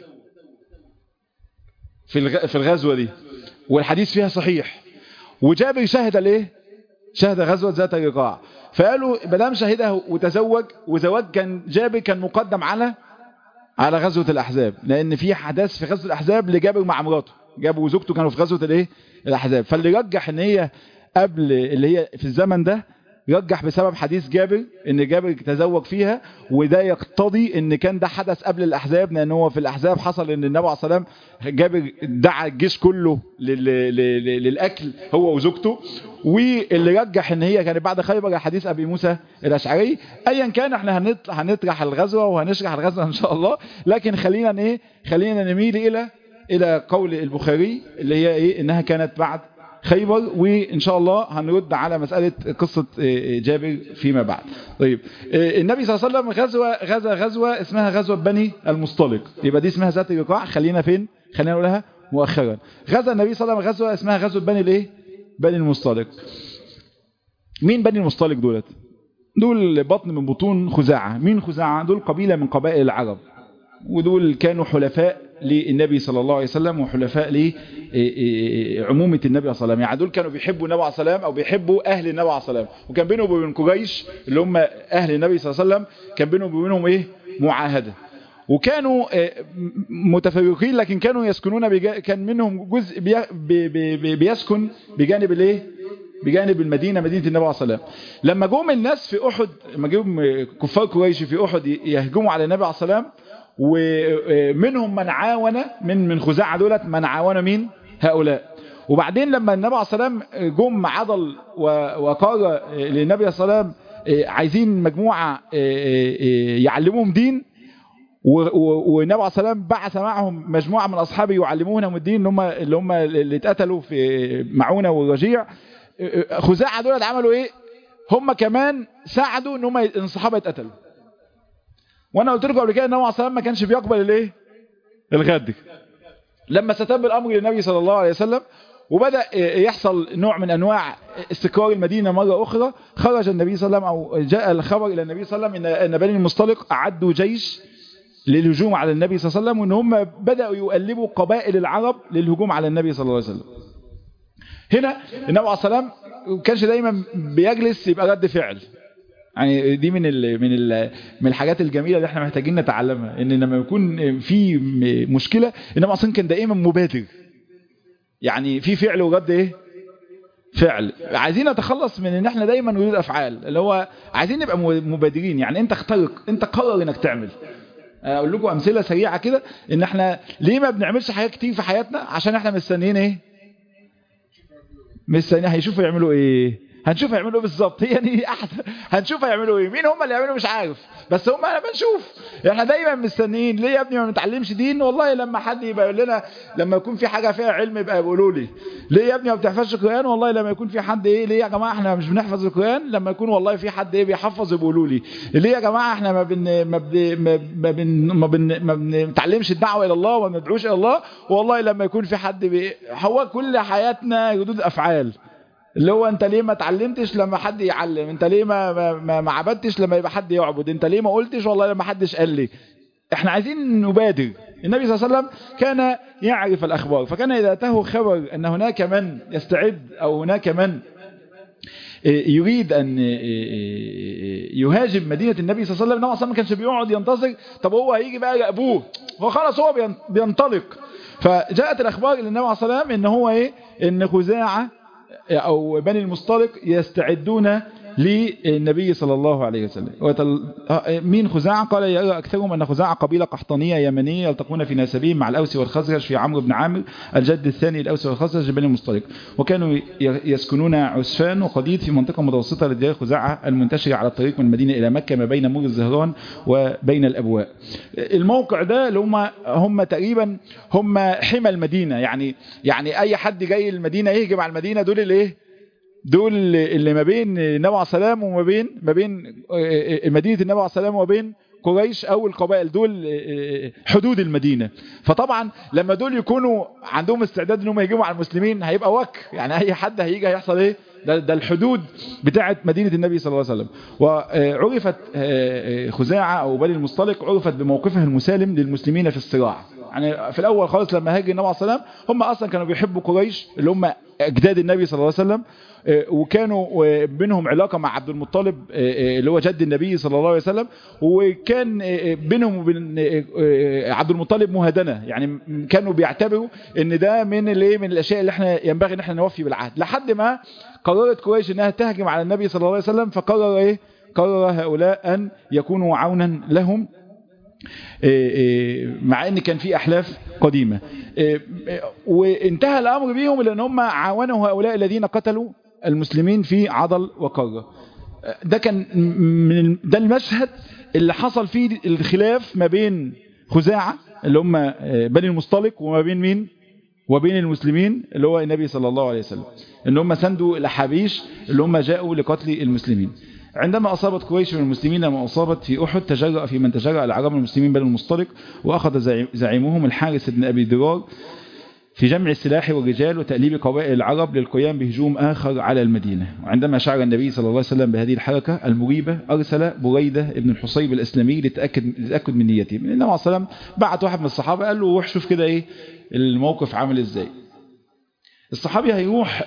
في في الغزوة دي والحديث فيها صحيح وجابر شهد الايه شهد غزوة ذات الرقاع فقالوا مدام شهدها وتزوج وزواج كان جابر كان مقدم على على غزوة الأحزاب لأن في حدث في غزوة الأحزاب لجابر مع مراته جابر وزوجته كانوا في غزوة الايه الأحزاب فاللي رجح ان هي قبل اللي هي في الزمن ده يرجح بسبب حديث جابر ان جابر تزوج فيها وده يقتضي ان كان ده حدث قبل الاحزاب لان هو في الاحزاب حصل ان النبي عليه الصلاه والسلام جابر دعا الجيش كله للاكل هو وزوجته واللي رجح ان هي كانت بعد خيبر حديث ابي موسى الاشعري ايا كان احنا هنطرح الغزوه وهنشرح الغزوه ان شاء الله لكن خلينا ايه خلينا نميل الى الى قول البخاري اللي هي ايه انها كانت بعد خيبر وإن شاء الله هنرد على مسألة قصة جابر فيما بعد طيب النبي صلى الله عليه وسلم غزوة غزا غزوة اسمها غزوة بني المصطلق يبقى دي اسمها ذات الرقاع خلينا فين خلينا نقولها مؤخرا غزا النبي صلى الله عليه وسلم غزوة اسمها غزوة بني الايه بني المصطلق مين بني المصطلق دولت دول بطن من بطون خزاعة مين خزاعة دول قبيلة من قبائل العرب ودول كانوا حلفاء للنبي صلى الله عليه وسلم وحلفاء لعمومة النبي صلى الله عليه وسلم يعني دول كانوا بيحبوا النبي عليه السلام أو بيحبوا أهل النبي عليه السلام وكان بينهم وبين قريش اللي هم أهل النبي صلى الله عليه وسلم كان بينهم وبينهم إيه معاهدة وكانوا متفرقين لكن كانوا يسكنون بجا... كان منهم جزء بي... بي... بي... بيسكن بجانب الايه بجانب المدينة مدينة النبي عليه الصلاة لما جم الناس في أحد لما جم كفار قريش في أحد يهجموا على النبي عليه الصلاة ومنهم من عاون من من خزاعة دولت من عاون مين هؤلاء وبعدين لما النبي عليه الصلاة جم عضل وقال للنبي عليه الصلاة عايزين مجموعة يعلموهم دين والنبي عليه الصلاه والسلام بعث معهم مجموعه من اصحابه يعلمونهم الدين اللي هم اللي هم اللي اتقتلوا في معونه والرجيع خزاعه دول عملوا ايه هم كمان ساعدوا ان هم الصحابه يتقتلوا وانا قلت لكم قبل كده ان النبي عليه الصلاه والسلام ما كانش بيقبل الايه الغد لما ستب الامر للنبي صلى الله عليه وسلم وبدأ يحصل نوع من أنواع استقرار المدينة مرة أخرى خرج النبي صلى الله عليه وسلم أو جاء الخبر إلى النبي صلى الله عليه وسلم إن بني المصطلق أعدوا جيش للهجوم على النبي صلى الله عليه وسلم وان هم بدأوا يقلبوا قبائل العرب للهجوم على النبي صلى الله عليه وسلم هنا النبي عليه السلام كانش دايما بيجلس يبقى رد فعل يعني دي من ال من ال من الحاجات الجميله اللي احنا محتاجين نتعلمها ان لما يكون في مشكله النبي اصلا كان دائما مبادر يعني في فعل ورد ايه فعل عايزين نتخلص من ان احنا دايما نريد افعال اللي هو عايزين نبقى مبادرين يعني انت اخترق انت قرر انك تعمل اقول لكم امثله سريعه كده ان احنا ليه ما بنعملش حاجات كتير في حياتنا عشان احنا مستنيين ايه مستنيين هيشوفوا يعملوا ايه هنشوف هيعملوا ايه بالظبط هي دي احسن هنشوف هيعملوا ايه مين هم اللي يعملوا مش عارف بس هم لما نشوف احنا دايما مستنيين ليه يا ابني ما بنتعلمش دين والله لما حد يبقى يقول لنا لما يكون في حاجه فيها علم يبقى يقولوا لي ليه يا ابني ما بتحفظش القران والله لما يكون في حد ايه ليه يا جماعه احنا مش بنحفظ القران لما يكون والله في حد ايه بيحفظ يقولوا لي ليه يا جماعه احنا ما بن ما بن ما بن ما, بن ما بنتعلمش الدعوه الى الله وما بندعوش الى الله والله لما يكون في حد بي هو كل حياتنا ردود افعال اللي هو انت ليه ما اتعلمتش لما حد يعلم انت ليه ما ما, ما عبدتش لما يبقى حد يعبد انت ليه ما قلتش والله لما حدش قال لي احنا عايزين نبادر النبي صلى الله عليه وسلم كان يعرف الاخبار فكان اذا اتاه خبر ان هناك من يستعد او هناك من يريد ان يهاجم مدينة النبي صلى الله عليه وسلم النبي صلى ما كانش بيقعد ينتظر طب هو هيجي بقى يأبوه هو خلاص هو بينطلق فجاءت الاخبار للنبي عليه الصلاه والسلام ان هو ايه ان خزاعه أو بني المصطلق يستعدون للنبي صلى الله عليه وسلم مين خزاعة قال يرى أكثرهم أن خزاعة قبيلة قحطانية يمنية يلتقون في ناسبين مع الأوس والخزرج في عمرو بن عامر الجد الثاني الأوس والخزرج بني المصطلق وكانوا يسكنون عسفان وقديد في منطقة متوسطة لديار خزاعة المنتشرة على الطريق من المدينة إلى مكة ما بين مور الزهران وبين الأبواء الموقع ده اللي هم هم تقريبا هم حمى المدينة يعني يعني أي حد جاي المدينة يهجم على المدينة دول الايه دول اللي ما بين النبي عليه السلام وما بين ما بين مدينة النبي عليه السلام وما بين قريش او القبائل دول حدود المدينة فطبعا لما دول يكونوا عندهم استعداد انهم يهجموا على المسلمين هيبقى وك يعني اي حد هيجي هيحصل ايه ده, ده الحدود بتاعه مدينة النبي صلى الله عليه وسلم وعرفت خزاعة او بني المصطلق عرفت بموقفها المسالم للمسلمين في الصراع يعني في الاول خالص لما هاجر النبي عليه السلام هم اصلا كانوا بيحبوا قريش اللي هم اجداد النبي صلى الله عليه وسلم وكانوا بينهم علاقة مع عبد المطلب اللي هو جد النبي صلى الله عليه وسلم وكان بينهم وبين عبد المطلب مهادنة يعني كانوا بيعتبروا ان ده من الايه من الاشياء اللي احنا ينبغي ان احنا نوفي بالعهد لحد ما قررت قريش انها تهجم على النبي صلى الله عليه وسلم فقرر ايه قرر هؤلاء ان يكونوا عونا لهم مع ان كان في احلاف قديمة وانتهى الامر بيهم لان هم عاونوا هؤلاء الذين قتلوا المسلمين في عضل وقرة ده كان من ده المشهد اللي حصل فيه الخلاف ما بين خزاعة اللي هم بني المصطلق وما بين مين وبين المسلمين اللي هو النبي صلى الله عليه وسلم ان هم سندوا الاحابيش اللي هم جاءوا لقتل المسلمين عندما أصابت قريش من المسلمين ما أصابت في أحد تجرأ في من تجرأ العرب المسلمين بل المصطلق وأخذ زعيمهم الحارس بن أبي درار في جمع السلاح والرجال وتأليب قبائل العرب للقيام بهجوم آخر على المدينة وعندما شعر النبي صلى الله عليه وسلم بهذه الحركة المريبة أرسل بريدة ابن الحصيب الأسلمي لتأكد, لتأكد من نيته النبي صلى الله عليه وسلم بعت واحد من الصحابة قال له روح شوف كده إيه الموقف عامل إزاي الصحابي هيروح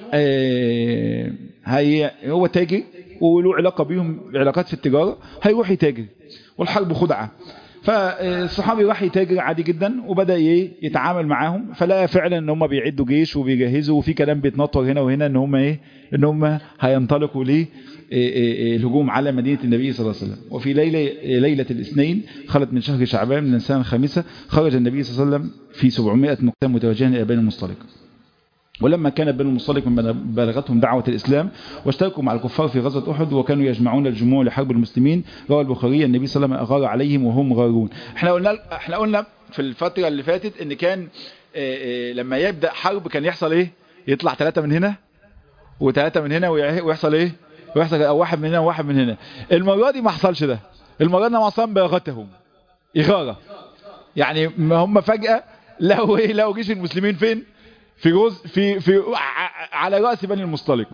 آه هي هو تاجر وله علاقة بيهم علاقات في التجارة هيروح يتاجر والحرب خدعة فالصحابي راح يتاجر عادي جدا وبدأ يتعامل معاهم فلقى فعلا ان هم بيعدوا جيش وبيجهزوا وفي كلام بيتنطور هنا وهنا ان هم ايه ان هم هينطلقوا ليه الهجوم على مدينة النبي صلى الله عليه وسلم وفي ليلة, ليلة الاثنين خلت من شهر شعبان من السنة الخامسة خرج النبي صلى الله عليه وسلم في 700 مقدام متوجها إلى بني المصطلق ولما كان بنو المصطلق من بلغتهم دعوة الإسلام واشتركوا مع الكفار في غزوة أحد وكانوا يجمعون الجموع لحرب المسلمين روى البخاري النبي صلى الله عليه وسلم أغار عليهم وهم غارون احنا قلنا احنا قلنا في الفترة اللي فاتت ان كان اه اه لما يبدأ حرب كان يحصل ايه يطلع ثلاثة من هنا وثلاثة من هنا ويحصل ايه ويحصل أو واحد من هنا وواحد من هنا المرة دي ما حصلش ده المرة دي ما حصل بلغتهم إغارة يعني ما هم فجأة لو ايه لو جيش المسلمين فين في جزء في في على رأس بني المصطلق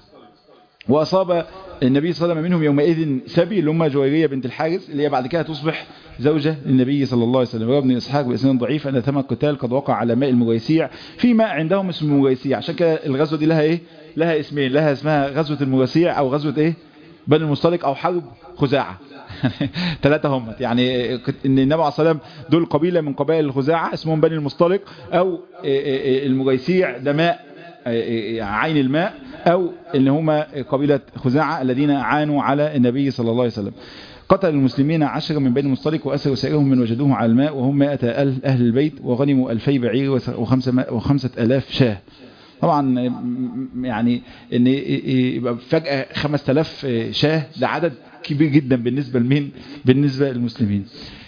وأصاب النبي صلى الله عليه وسلم منهم يومئذ سبي اللي هم جويرية بنت الحارث اللي هي بعد كده تصبح زوجة للنبي صلى الله عليه وسلم وابن إسحاق بإسناد ضعيف أن ثم القتال قد وقع على ماء المريسيع في ماء عندهم اسمه المريسيع عشان كده الغزوة دي لها إيه لها اسمين لها اسمها غزوة المريسيع أو غزوة إيه بني المصطلق أو حرب خزاعة ثلاثة هم يعني ان النبي عليه الصلاة دول قبيلة من قبائل الخزاعة اسمهم بني المصطلق او المريسيع ده ماء عين الماء او ان هما قبيلة خزاعة الذين عانوا على النبي صلى الله عليه وسلم قتل المسلمين عشرة من بني المصطلق وأسروا سائرهم من وجدوه على الماء وهم مائة أهل البيت وغنموا ألفي بعير وخمسة, وخمسة ألاف شاه طبعا يعني ان يبقى فجأة 5000 شاه ده عدد كبير جدا بالنسبة لمين بالنسبة للمسلمين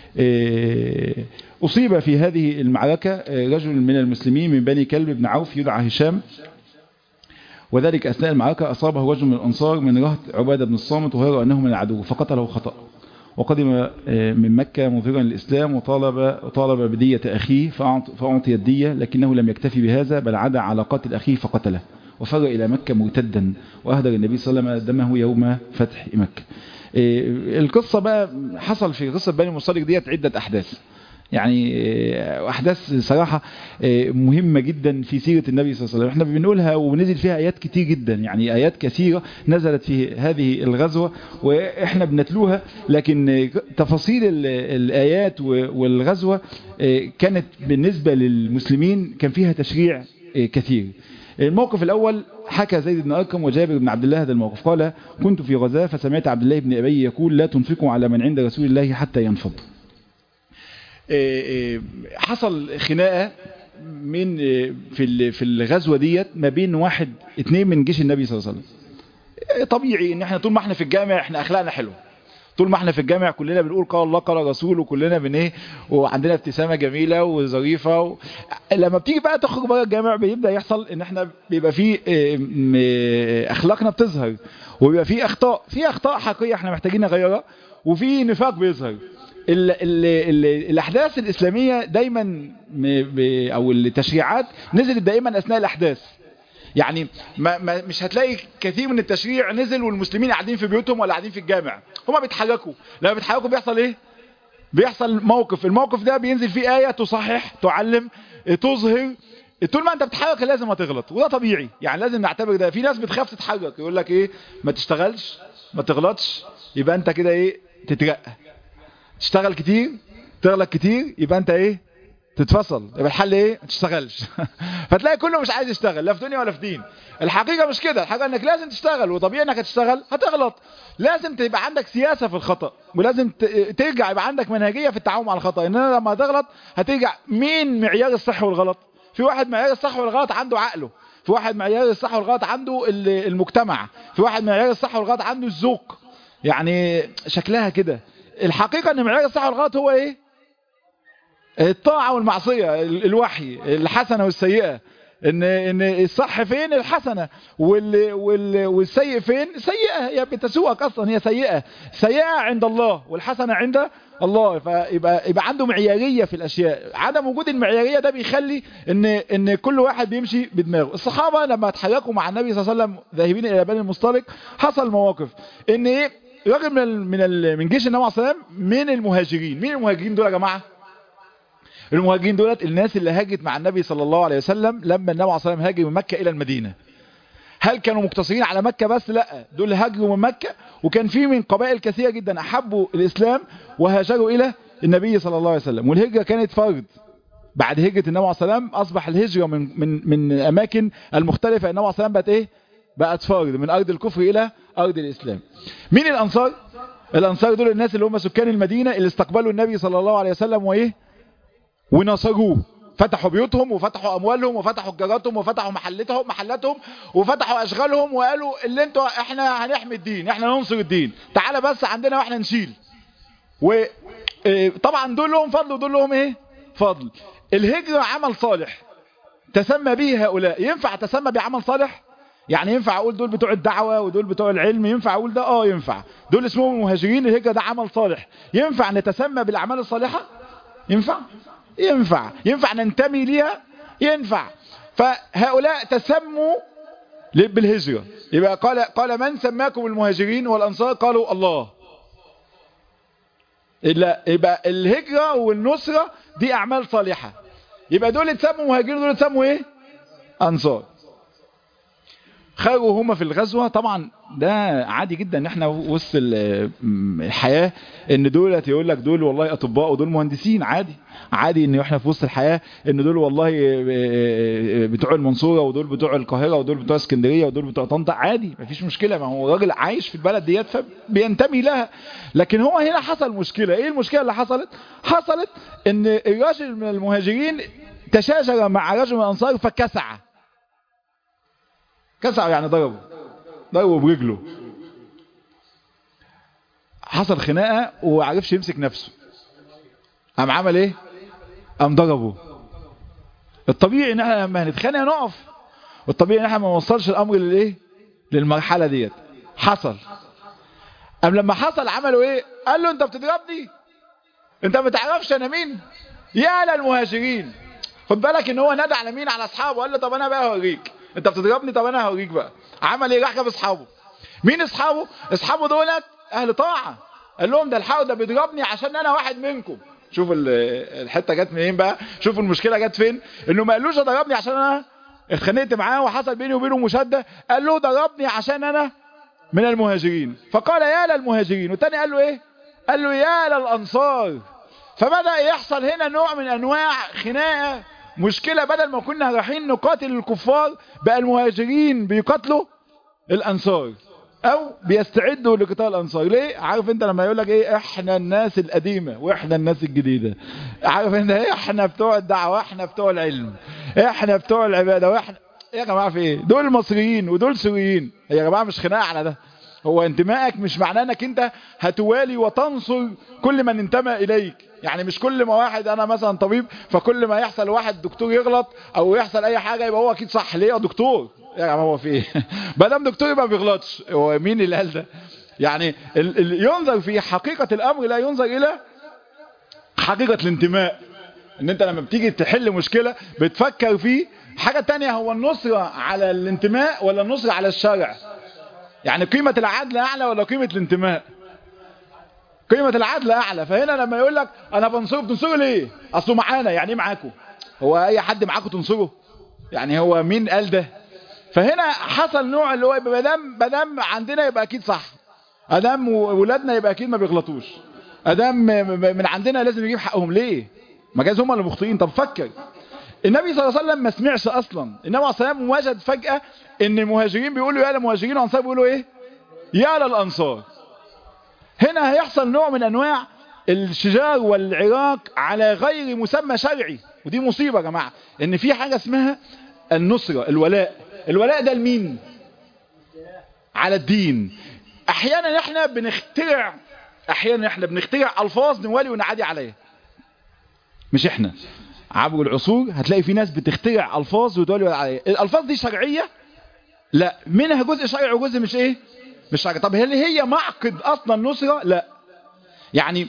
أصيب في هذه المعركة رجل من المسلمين من بني كلب بن عوف يدعى هشام وذلك أثناء المعركة أصابه رجل من الأنصار من رهط عبادة بن الصامت وهو أنه من العدو فقتله خطأ وقدم من مكة مظهرا للإسلام وطالب, طالب بدية أخيه فأعطي الدية لكنه لم يكتفي بهذا بل عدا على قاتل أخيه فقتله وفر إلى مكة مرتدا وأهدر النبي صلى الله عليه وسلم دمه يوم فتح مكة القصة بقى حصل في قصة بني المصطلق ديت عدة أحداث يعني أحداث صراحة مهمة جدا في سيرة النبي صلى الله عليه وسلم احنا بنقولها ونزل فيها آيات كتير جدا يعني آيات كثيرة نزلت في هذه الغزوة وإحنا بنتلوها لكن تفاصيل الآيات والغزوة كانت بالنسبة للمسلمين كان فيها تشريع كثير الموقف الأول حكى زيد بن أركم وجابر بن عبد الله هذا الموقف قال كنت في غزاة فسمعت عبد الله بن أبي يقول لا تنفقوا على من عند رسول الله حتى ينفض حصل خناقة من في في الغزوة ديت ما بين واحد اتنين من جيش النبي صلى الله عليه وسلم طبيعي ان احنا طول ما احنا في الجامع احنا اخلاقنا حلوه طول ما احنا في الجامع كلنا بنقول قال الله قال رسول وكلنا بن ايه وعندنا ابتسامه جميله وظريفه و... لما بتيجي بقى تخرج بره الجامع بيبدا يحصل ان احنا بيبقى في اخلاقنا بتظهر وبيبقى في اخطاء في اخطاء حقيقيه احنا محتاجين نغيرها وفي نفاق بيظهر ال ال ال الاحداث الاسلاميه دايما او التشريعات نزلت دائما اثناء الاحداث يعني ما ما مش هتلاقي كثير من التشريع نزل والمسلمين قاعدين في بيوتهم ولا قاعدين في الجامع هما بيتحركوا لما بيتحركوا بيحصل ايه بيحصل موقف الموقف ده بينزل فيه آية تصحح تعلم تظهر طول ما انت بتتحرك لازم هتغلط وده طبيعي يعني لازم نعتبر ده في ناس بتخاف تتحرك يقول لك ايه ما تشتغلش ما تغلطش يبقى انت كده ايه تترقى تشتغل كتير تغلط كتير يبقى انت ايه تتفصل يبقى الحل ايه ما تشتغلش فتلاقي كله مش عايز يشتغل لا في دنيا ولا في دين الحقيقه مش كده الحقيقه انك لازم تشتغل وطبيعي انك هتشتغل هتغلط لازم تبقى عندك سياسه في الخطا ولازم ترجع يبقى عندك منهجيه في التعامل مع الخطا ان انا لما تغلط هترجع مين معيار الصح والغلط في واحد معيار الصح والغلط عنده عقله في واحد معيار الصح والغلط عنده المجتمع في واحد معيار الصح والغلط عنده الذوق يعني شكلها كده الحقيقه ان معيار الصح والغلط هو ايه الطاعة والمعصية الوحي الحسنة والسيئة ان ان الصح فين الحسنه وال وال والسيء فين سيئه هي بتسوءك اصلا هي سيئه سيئه عند الله والحسنه عند الله فيبقى يبقى عنده معياريه في الاشياء عدم وجود المعياريه ده بيخلي ان ان كل واحد بيمشي بدماغه الصحابه لما اتحركوا مع النبي صلى الله عليه وسلم ذاهبين الى بني المصطلق حصل مواقف ان ايه راجل من ال من ال من جيش النبي صلى الله عليه وسلم من المهاجرين مين المهاجرين دول يا جماعه المهاجرين دولت الناس اللي هاجت مع النبي صلى الله عليه وسلم لما النبي صلى الله عليه وسلم هاجر من مكة إلى المدينة هل كانوا مقتصرين على مكة بس لا دول هاجروا من مكة وكان في من قبائل كثيرة جدا أحبوا الإسلام وهاجروا إلى النبي صلى الله عليه وسلم والهجرة كانت فرض بعد هجرة النبي عليه وسلم أصبح الهجرة من من من الأماكن المختلفة النبي عليه وسلم بقت إيه بقت فرض من أرض الكفر إلى أرض الإسلام مين الأنصار الأنصار دول الناس اللي هم سكان المدينة اللي استقبلوا النبي صلى الله عليه وسلم وإيه ونصروه فتحوا بيوتهم وفتحوا اموالهم وفتحوا تجاراتهم وفتحوا محلتهم محلاتهم وفتحوا اشغالهم وقالوا اللي انتوا احنا هنحمي الدين احنا ننصر الدين تعالى بس عندنا واحنا نشيل وطبعا دول لهم فضل ودول لهم ايه فضل الهجرة عمل صالح تسمى به هؤلاء ينفع تسمى بعمل صالح يعني ينفع اقول دول بتوع الدعوة ودول بتوع العلم ينفع اقول ده اه ينفع دول اسمهم المهاجرين الهجرة ده عمل صالح ينفع نتسمى بالاعمال الصالحة ينفع ينفع ينفع ننتمي ليها ينفع فهؤلاء تسموا بالهجرة يبقى قال قال من سماكم المهاجرين والأنصار قالوا الله إلا يبقى الهجرة والنصرة دي أعمال صالحة يبقى دول اتسموا مهاجرين دول اتسموا ايه أنصار خرجوا هما في الغزوة طبعا ده عادي جدا ان احنا وسط الحياة ان دول يقول لك دول والله اطباء ودول مهندسين عادي عادي ان احنا في وسط الحياة ان دول والله بتوع المنصورة ودول بتوع القاهرة ودول بتوع اسكندرية ودول بتوع طنطا عادي مفيش مشكلة ما هو راجل عايش في البلد ديت فبينتمي لها لكن هو هنا حصل مشكلة ايه المشكلة اللي حصلت حصلت ان الراجل من المهاجرين تشاجر مع رجل من الانصار فكسع كسعه يعني ضربه ضربه برجله حصل خناقه وعرفش يمسك نفسه قام عمل ايه قام ضربه الطبيعي ان احنا لما هنتخانق نقف والطبيعي ان احنا ما نوصلش الامر للايه للمرحله ديت حصل قام لما حصل عملوا ايه قال له انت بتضربني انت ما تعرفش انا مين يا للمهاجرين خد بالك ان هو نادى على مين على اصحابه قال له طب انا بقى هوريك انت بتضربني طب انا هوريك بقى عمل ايه راح جاب اصحابه مين اصحابه اصحابه دولت اهل طاعه قال لهم ده الحق ده بيضربني عشان انا واحد منكم شوف الحته جت منين بقى شوفوا المشكله جت فين انه ما قالوش ضربني عشان انا اتخانقت معاه وحصل بيني وبينه مشاده قال له ضربني عشان انا من المهاجرين فقال يا للمهاجرين والتاني قال له ايه قال له يا للانصار فبدا يحصل هنا نوع من انواع خناقه مشكلة بدل ما كنا رايحين نقاتل الكفار بقى المهاجرين بيقاتلوا الأنصار أو بيستعدوا لقتال الأنصار ليه؟ عارف أنت لما يقول لك إيه إحنا الناس القديمة وإحنا الناس الجديدة عارف أنت إيه إحنا بتوع الدعوة إحنا بتوع العلم إحنا بتوع العبادة وإحنا يا جماعة في إيه؟ دول مصريين ودول سوريين يا جماعة مش خناقة على ده هو انتمائك مش معناه انك انت هتوالي وتنصر كل من انتمى اليك يعني مش كل ما واحد انا مثلا طبيب فكل ما يحصل واحد دكتور يغلط او يحصل اي حاجة يبقى هو اكيد صح ليه دكتور يا جماعه هو في ايه ما دام دكتور يبقى ما بيغلطش هو مين اللي قال ده يعني ال ال ينظر في حقيقة الامر لا ينظر الى حقيقة الانتماء ان انت لما بتيجي تحل مشكلة بتفكر في حاجة تانية هو النصرة على الانتماء ولا النصرة على الشرع يعني قيمة العدل اعلى ولا قيمة الانتماء قيمة العدل اعلى فهنا لما يقول لك انا بنصره بتنصره ليه اصله معانا يعني ايه معاكم هو اي حد معاكم تنصره يعني هو مين قال ده فهنا حصل نوع اللي هو ما دام ما دام عندنا يبقى اكيد صح ادام ولادنا يبقى اكيد ما بيغلطوش ادام من عندنا لازم يجيب حقهم ليه ما جاز هم اللي مخطئين طب فكر النبي صلى الله عليه وسلم ما سمعش اصلا النبي عليه الصلاه والسلام وجد فجاه ان المهاجرين بيقولوا يا للمهاجرين والانصار بيقولوا ايه يا للانصار هنا هيحصل نوع من انواع الشجار والعراق على غير مسمى شرعي ودي مصيبة يا جماعة ان في حاجة اسمها النصرة الولاء الولاء ده لمين على الدين احيانا احنا بنخترع احيانا احنا بنخترع الفاظ نوالي ونعادي عليها مش احنا عبر العصور هتلاقي في ناس بتخترع الفاظ وتقول عليها الالفاظ دي شرعيه لا منها جزء شرعي وجزء مش ايه مش شرعي طب هل هي معقد اصلا نصره لا يعني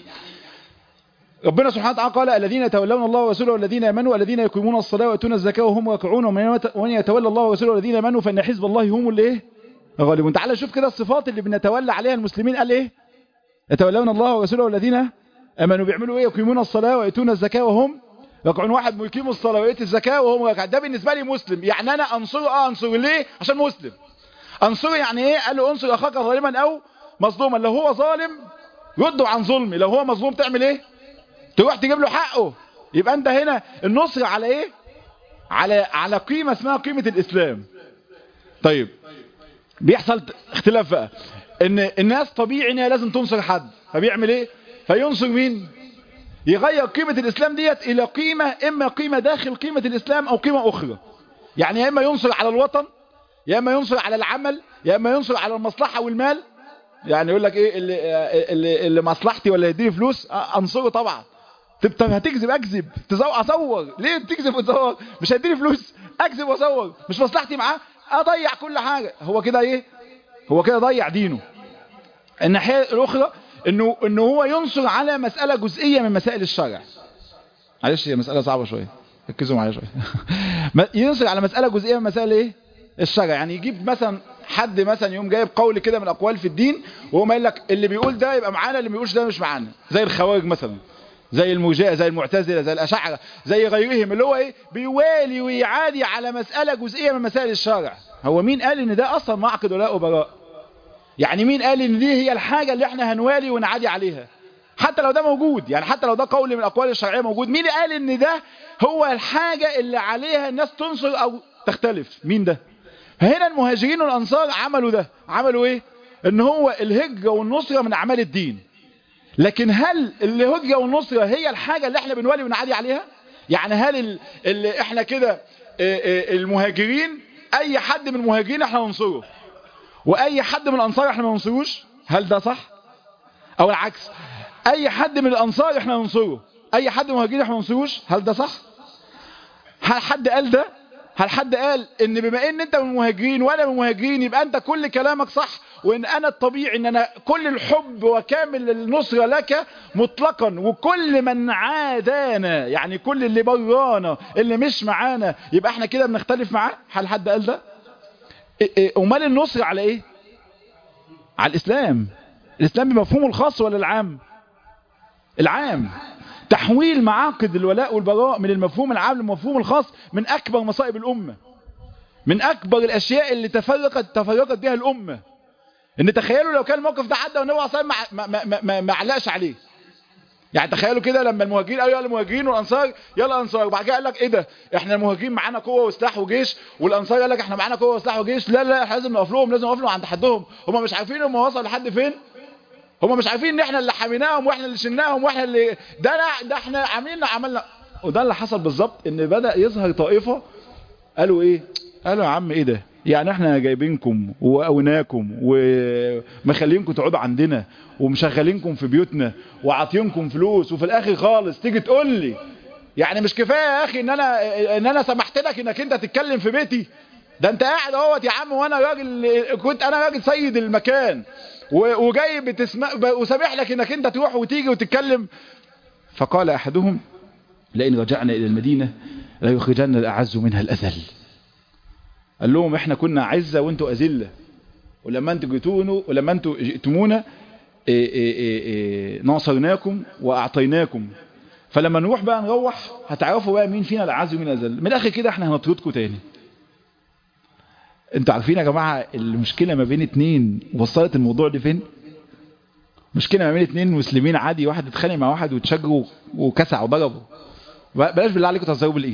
ربنا سبحانه وتعالى قال الذين يتولون الله ورسوله والذين امنوا والذين يقيمون الصلاه ويؤتون الزكاه وهم راكعون ومن يتولى الله ورسوله والذين امنوا فان حزب الله هم اللي ايه غالبون تعالى شوف كده الصفات اللي بنتولى عليها المسلمين قال ايه يتولون الله ورسوله والذين امنوا بيعملوا ايه يقيمون الصلاه ويؤتون الزكاه وهم راكعون واحد بيقيم الصلاه ويؤتي الزكاه وهم راكعون ده بالنسبه لي مسلم يعني انا انصره اه انصره ليه عشان مسلم انصره يعني ايه قال له انصر اخاك ظالما او مظلوما لو هو ظالم رده عن ظلمي لو هو مظلوم تعمل ايه تروح تجيب له حقه يبقى انت هنا النصر على ايه على على قيمه اسمها قيمه الاسلام طيب بيحصل اختلاف بقى ان الناس طبيعي ان هي لازم تنصر حد فبيعمل ايه فينصر مين يغير قيمة الإسلام ديت إلى قيمة إما قيمة داخل قيمة الإسلام أو قيمة أخرى يعني يا إما ينصر على الوطن يا إما ينصر على العمل يا إما ينصر على المصلحة والمال يعني يقول لك إيه اللي, اللي, اللي مصلحتي ولا يديني فلوس أنصره طبعا طب هتكذب أكذب تزور أصور ليه تكذب وتصور مش هيديني فلوس أكذب وأصور مش مصلحتي معاه أضيع كل حاجة هو كده إيه هو كده ضيع دينه الناحية الأخرى انه انه هو ينصر على مسألة جزئية من مسائل الشرع معلش هي مسألة صعبة شوية ركزوا معايا شوية ينصر على مسألة جزئية من مسائل ايه الشرع يعني يجيب مثلا حد مثلا يوم جايب قول كده من الاقوال في الدين وهو قال لك اللي بيقول ده يبقى معانا اللي ما بيقولش ده مش معانا زي الخوارج مثلا زي المرجئه زي المعتزله زي الاشاعره زي غيرهم اللي هو ايه بيوالي ويعادي على مسألة جزئية من مسائل الشرع هو مين قال ان ده اصلا معقد ولا براء يعني مين قال ان دي هي الحاجة اللي احنا هنوالي ونعادي عليها حتى لو ده موجود يعني حتى لو ده قول من الاقوال الشرعية موجود مين قال ان ده هو الحاجة اللي عليها الناس تنصر او تختلف مين ده هنا المهاجرين والانصار عملوا ده عملوا ايه ان هو الهجرة والنصرة من اعمال الدين لكن هل الهجرة والنصرة هي الحاجة اللي احنا بنوالي ونعادي عليها يعني هل اللي احنا كده المهاجرين اي حد من المهاجرين احنا ننصره واي حد من الانصار احنا ما ننصروش هل ده صح او العكس اي حد من الانصار احنا ننصره اي حد من المهاجرين احنا ما ننصروش هل ده صح هل حد قال ده هل حد قال ان بما ان انت من المهاجرين وانا من المهاجرين يبقى انت كل كلامك صح وان انا الطبيعي ان انا كل الحب وكامل النصرة لك مطلقا وكل من عادانا يعني كل اللي برانا اللي مش معانا يبقى احنا كده بنختلف معاه هل حد قال ده امال النصر على ايه على الاسلام الاسلام بمفهومه الخاص ولا العام العام تحويل معاقد الولاء والبراء من المفهوم العام للمفهوم الخاص من اكبر مصائب الامة من اكبر الاشياء اللي تفرقت تفرقت بها الامة ان تخيلوا لو كان الموقف ده عدى والنبي صلى الله عليه وسلم ما, ما, ما, ما علقش عليه يعني تخيلوا كده لما المهاجرين قالوا يلا المهاجرين والانصار يلا انصار وبعد كده قال لك ايه ده احنا المهاجرين معانا قوه وسلاح وجيش والانصار قال لك احنا معانا قوه وسلاح وجيش لا لا احنا لازم نقف لهم لازم نقف لهم عند حدهم هم مش عارفين هم وصلوا لحد فين هم مش عارفين ان احنا اللي حميناهم واحنا اللي شلناهم واحنا اللي ده لا ده احنا عاملين عملنا وده اللي حصل بالظبط ان بدا يظهر طائفه قالوا ايه قالوا يا عم ايه ده يعني احنا جايبينكم وقوناكم ومخلينكم تقعدوا عندنا ومشغلينكم في بيوتنا وعاطينكم فلوس وفي الاخر خالص تيجي تقول لي يعني مش كفايه يا اخي ان انا ان انا سمحت لك انك انت تتكلم في بيتي ده انت قاعد اهوت يا عم وانا راجل كنت انا راجل سيد المكان وجاي بتسمع وسامح لك انك انت تروح وتيجي وتتكلم فقال احدهم لئن رجعنا الى المدينه لا يخرجن الاعز منها الاذل قال لهم احنا كنا عزة وانتوا أذلة ولما انتوا جئتونا ولما انتوا جئتمونا ايه ايه ايه ناصرناكم واعطيناكم فلما نروح بقى نروح هتعرفوا بقى مين فينا العز ومين الأذل من الاخر كده احنا هنطردكم تاني انتوا عارفين يا جماعة المشكلة ما بين اتنين وصلت الموضوع دي فين مشكلة ما بين اتنين مسلمين عادي واحد اتخانق مع واحد وتشجروا وكسع وضربوا بلاش بالله عليكم تهزروا بالايد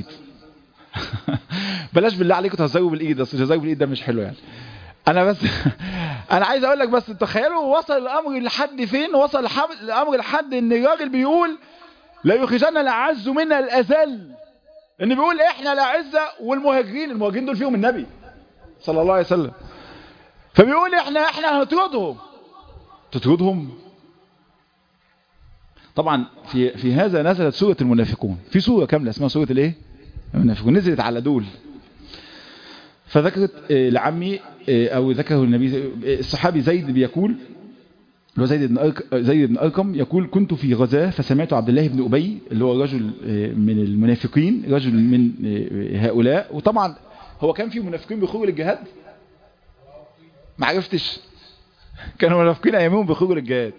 بلاش بالله عليكم تهزروا بالايد اصل تهزروا بالايد ده مش حلو يعني انا بس انا عايز اقول لك بس تخيلوا وصل الامر لحد فين وصل الامر لحد ان الراجل بيقول لا يخرجن الاعز منا الاذل ان بيقول احنا الاعزه والمهاجرين المهاجرين دول فيهم النبي صلى الله عليه وسلم فبيقول احنا احنا هنطردهم تطردهم طبعا في في هذا نزلت سورة المنافقون في سورة كاملة اسمها سورة الايه المنافقون نزلت على دول فذكرت لعمي او ذكره النبي الصحابي زيد بيقول اللي هو زيد بن زيد بن ارقم يقول كنت في غزاه فسمعت عبد الله بن ابي اللي هو رجل من المنافقين رجل من هؤلاء وطبعا هو كان في منافقين بيخرجوا للجهاد ما عرفتش كانوا منافقين ايامهم بيخرجوا للجهاد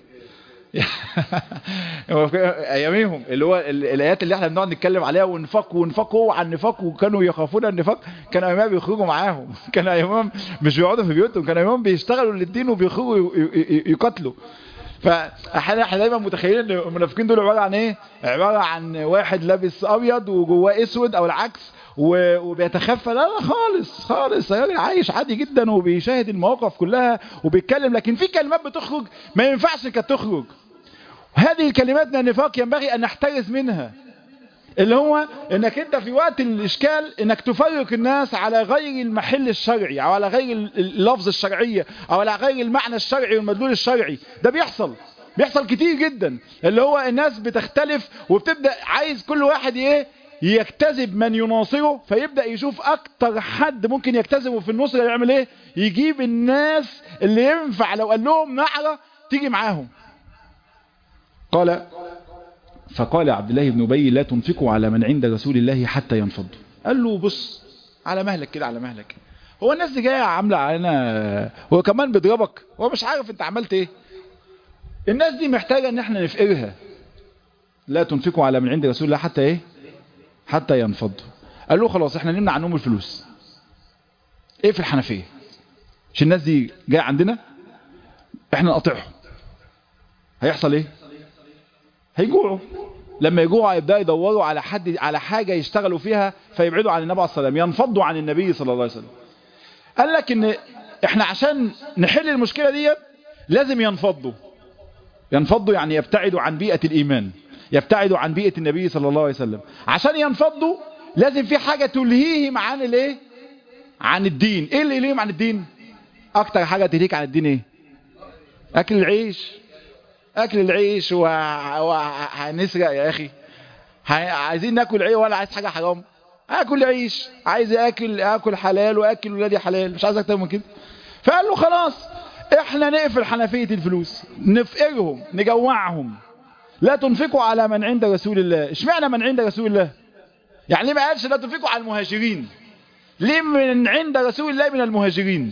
اياميهم اللي هو الايات اللي احنا بنقعد نتكلم عليها ونفاق ونفاقوا عن النفاق وكانوا يخافون النفاق كانوا ايامهم بيخرجوا معاهم كانوا ايامهم مش بيقعدوا في بيوتهم كانوا ايامهم بيشتغلوا للدين وبيخرجوا يقاتلوا فاحنا احنا دايما متخيلين ان المنافقين دول عباره عن ايه عباره عن واحد لابس ابيض وجواه اسود او العكس وبيتخفى لا لا خالص خالص راجل عايش عادي جدا وبيشاهد المواقف كلها وبيتكلم لكن في كلمات بتخرج ما ينفعش كانت تخرج هذه الكلمات من النفاق ينبغي ان نحترز منها اللي هو انك انت في وقت الاشكال انك تفرق الناس على غير المحل الشرعي او على غير اللفظ الشرعية او على غير المعنى الشرعي والمدلول الشرعي ده بيحصل بيحصل كتير جدا اللي هو الناس بتختلف وبتبدأ عايز كل واحد ايه يجتذب من يناصره فيبدأ يشوف اكتر حد ممكن يجتذبه في النصر يعمل ايه يجيب الناس اللي ينفع لو قال لهم نعرة تيجي معاهم قال فقال عبد الله بن أبي لا تنفقوا على من عند رسول الله حتى ينفضوا قال له بص على مهلك كده على مهلك هو الناس دي جايه عامله علينا هو كمان بيضربك هو مش عارف انت عملت ايه الناس دي محتاجه ان احنا نفقرها لا تنفقوا على من عند رسول الله حتى ايه حتى ينفضوا قال له خلاص احنا نمنع عنهم الفلوس ايه في الحنفيه مش الناس دي جايه عندنا احنا نقطعهم هيحصل ايه هيجوعوا لما يجوعوا يبداوا يدوروا على حد على حاجه يشتغلوا فيها فيبعدوا عن النبي عليه الصلاه والسلام ينفضوا عن النبي صلى الله عليه وسلم قال لك ان احنا عشان نحل المشكله دي لازم ينفضوا ينفضوا يعني يبتعدوا عن بيئه الايمان يبتعدوا عن بيئه النبي صلى الله عليه وسلم عشان ينفضوا لازم في حاجه تلهيهم عن الايه عن الدين ايه اللي يلهيهم عن الدين اكتر حاجه تلهيك عن الدين ايه اكل العيش اكل العيش وهنسرق يا اخي عايزين ناكل عيش ولا عايز حاجه حرام اكل عيش عايز اكل اكل حلال واكل ولادي حلال مش عايز اكتر من كده فقال له خلاص احنا نقفل حنفيه الفلوس نفقرهم نجوعهم لا تنفقوا على من عند رسول الله اشمعنى من عند رسول الله يعني ليه ما قالش لا تنفقوا على المهاجرين ليه من عند رسول الله من المهاجرين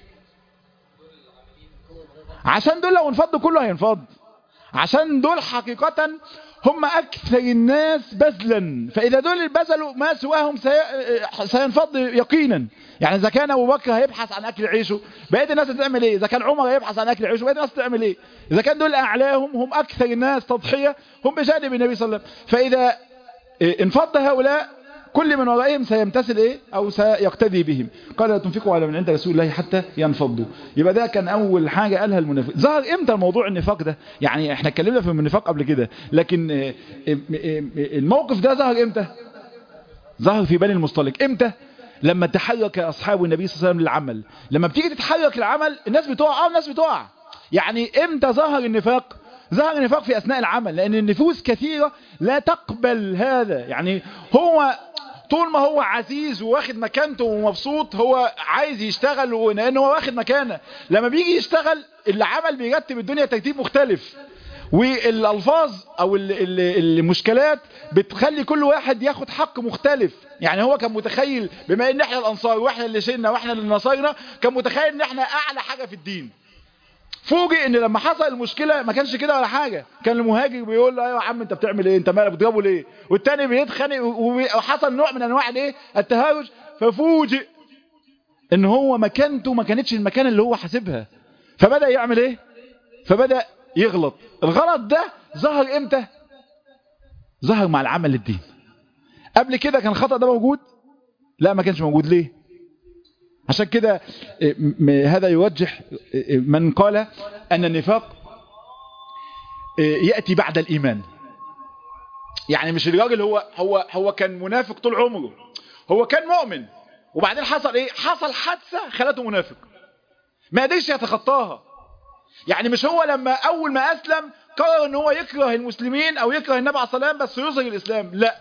عشان دول لو انفضوا كله هينفض عشان دول حقيقة هم أكثر الناس بذلا فإذا دول بذلوا ما سواهم سي... سينفض يقينا يعني إذا كان أبو بكر هيبحث عن أكل عيشه بقية الناس هتعمل إيه إذا كان عمر هيبحث عن أكل عيشه بقية الناس هتعمل إيه إذا كان دول أعلاهم هم أكثر الناس تضحية هم بجانب النبي صلى الله عليه وسلم فإذا انفض هؤلاء كل من ورائهم سيمتثل ايه او سيقتدي بهم قال لا تنفقوا على من عند رسول الله حتى ينفضوا يبقى ده كان اول حاجة قالها المنافق ظهر امتى موضوع النفاق ده يعني احنا اتكلمنا في النفاق قبل كده لكن الموقف ده ظهر امتى ظهر في بني المصطلق امتى لما تحرك اصحاب النبي صلى الله عليه وسلم للعمل لما بتيجي تتحرك العمل الناس بتقع اه الناس بتقع يعني امتى ظهر النفاق ظهر النفاق في أثناء العمل لأن النفوس كثيرة لا تقبل هذا يعني هو طول ما هو عزيز وواخد مكانته ومبسوط هو عايز يشتغل لأنه هو واخد مكانه لما بيجي يشتغل العمل بيرتب الدنيا ترتيب مختلف والالفاظ او المشكلات بتخلي كل واحد ياخد حق مختلف يعني هو كان متخيل بما ان احنا الانصار واحنا اللي شلنا واحنا اللي نصرنا كان متخيل ان احنا اعلى حاجة في الدين فوجئ ان لما حصل المشكلة ما كانش كده ولا حاجة كان المهاجر بيقول له ايوه يا عم انت بتعمل ايه انت مالك بتضربه ليه والتاني بيتخانق وحصل نوع من انواع الايه التهاوج ففوجئ ان هو مكانته ما كانتش المكان اللي هو حاسبها فبدأ يعمل ايه فبدأ يغلط الغلط ده ظهر امتى ظهر مع العمل للدين قبل كده كان الخطأ ده موجود لا ما كانش موجود ليه عشان كده هذا يوجح من قال أن النفاق يأتي بعد الإيمان يعني مش الراجل هو هو هو كان منافق طول عمره هو كان مؤمن وبعدين حصل ايه حصل حادثة خلته منافق ما قدرش يتخطاها يعني مش هو لما اول ما اسلم قرر ان هو يكره المسلمين او يكره النبي عليه الصلاه والسلام بس يظهر الاسلام لا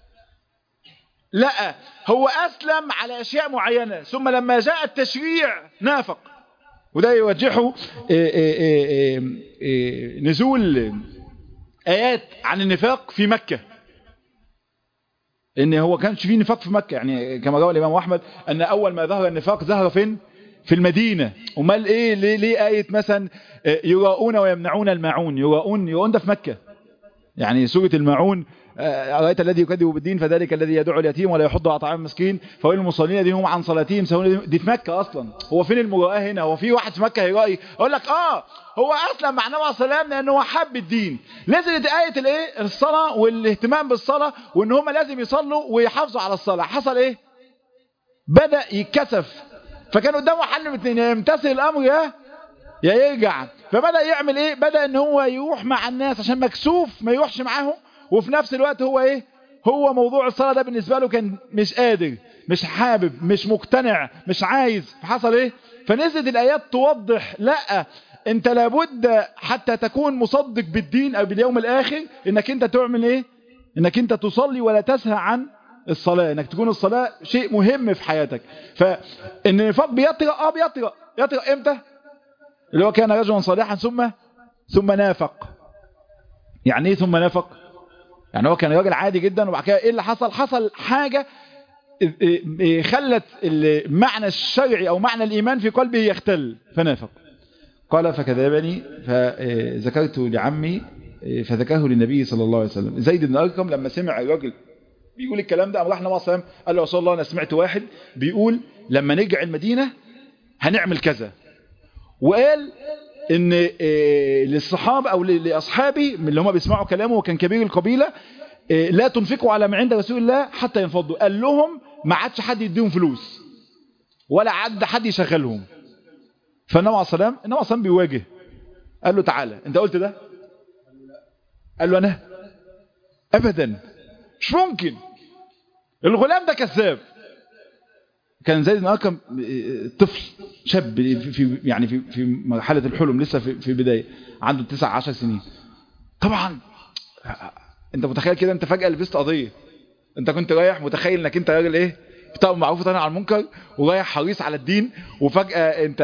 لا هو اسلم على اشياء معينه ثم لما جاء التشريع نافق وده يوجهه إيه إيه إيه إيه نزول آيات عن النفاق في مكة ان هو كانش فيه نفاق في مكة يعني كما روى الامام احمد ان اول ما ظهر النفاق ظهر فين في المدينة امال ايه ليه, ليه آية مثلا يراؤون ويمنعون الماعون يراؤون يراؤون ده في مكة يعني سورة الماعون أرأيت الذي يكذب بالدين فذلك الذي يدعو اليتيم ولا يحض على طعام المسكين فويل المصلين الذين هم عن صلاتهم سهون دي في مكة أصلا هو فين المراءة هنا هو في واحد في مكة هيرائي أقول لك آه هو أسلم مع النبي عليه السلام لأنه هو حب الدين نزلت آية الإيه الصلاة والاهتمام بالصلاة وإن هم لازم يصلوا ويحافظوا على الصلاة حصل إيه بدأ يتكسف فكان قدامه حل من اثنين يا يمتثل الأمر يا يا يرجع فبدأ يعمل إيه بدأ إن هو يروح مع الناس عشان مكسوف ما يروحش معاهم وفي نفس الوقت هو ايه هو موضوع الصلاة ده بالنسبة له كان مش قادر مش حابب مش مقتنع مش عايز فحصل ايه فنزلت الايات توضح لا انت لابد حتى تكون مصدق بالدين او باليوم الاخر انك انت تعمل ايه انك انت تصلي ولا تسهى عن الصلاة انك تكون الصلاة شيء مهم في حياتك فان النفاق بيطرأ اه بيطرأ يطرأ امتى اللي هو كان رجلا صالحا ثم ثم نافق يعني ايه ثم نافق يعني هو كان راجل عادي جدا وبعد كده ايه اللي حصل حصل حاجة خلت المعنى الشرعي او معنى الايمان في قلبه يختل فنافق قال فكذبني فذكرت لعمي فذكره للنبي صلى الله عليه وسلم زيد بن ارقم لما سمع الراجل بيقول الكلام ده قام راح النبي صلى الله عليه وسلم قال له رسول الله انا سمعت واحد بيقول لما نرجع المدينه هنعمل كذا وقال ان للصحابة او لاصحابي من اللي هم بيسمعوا كلامه وكان كبير القبيلة لا تنفقوا على ما عند رسول الله حتى ينفضوا قال لهم ما عادش حد يديهم فلوس ولا عاد حد يشغلهم فالنبي عليه السلام النبي عليه السلام بيواجه قال له تعالى انت قلت ده قال له انا ابدا مش ممكن الغلام ده كذاب كان زيد بن ارقم طفل شاب في يعني في في مرحله الحلم لسه في في بدايه عنده 9 10 سنين طبعا انت متخيل كده انت فجاه لبست قضيه انت كنت رايح متخيل انك انت راجل ايه بتاع معروف وتنهى عن المنكر ورايح حريص على الدين وفجاه انت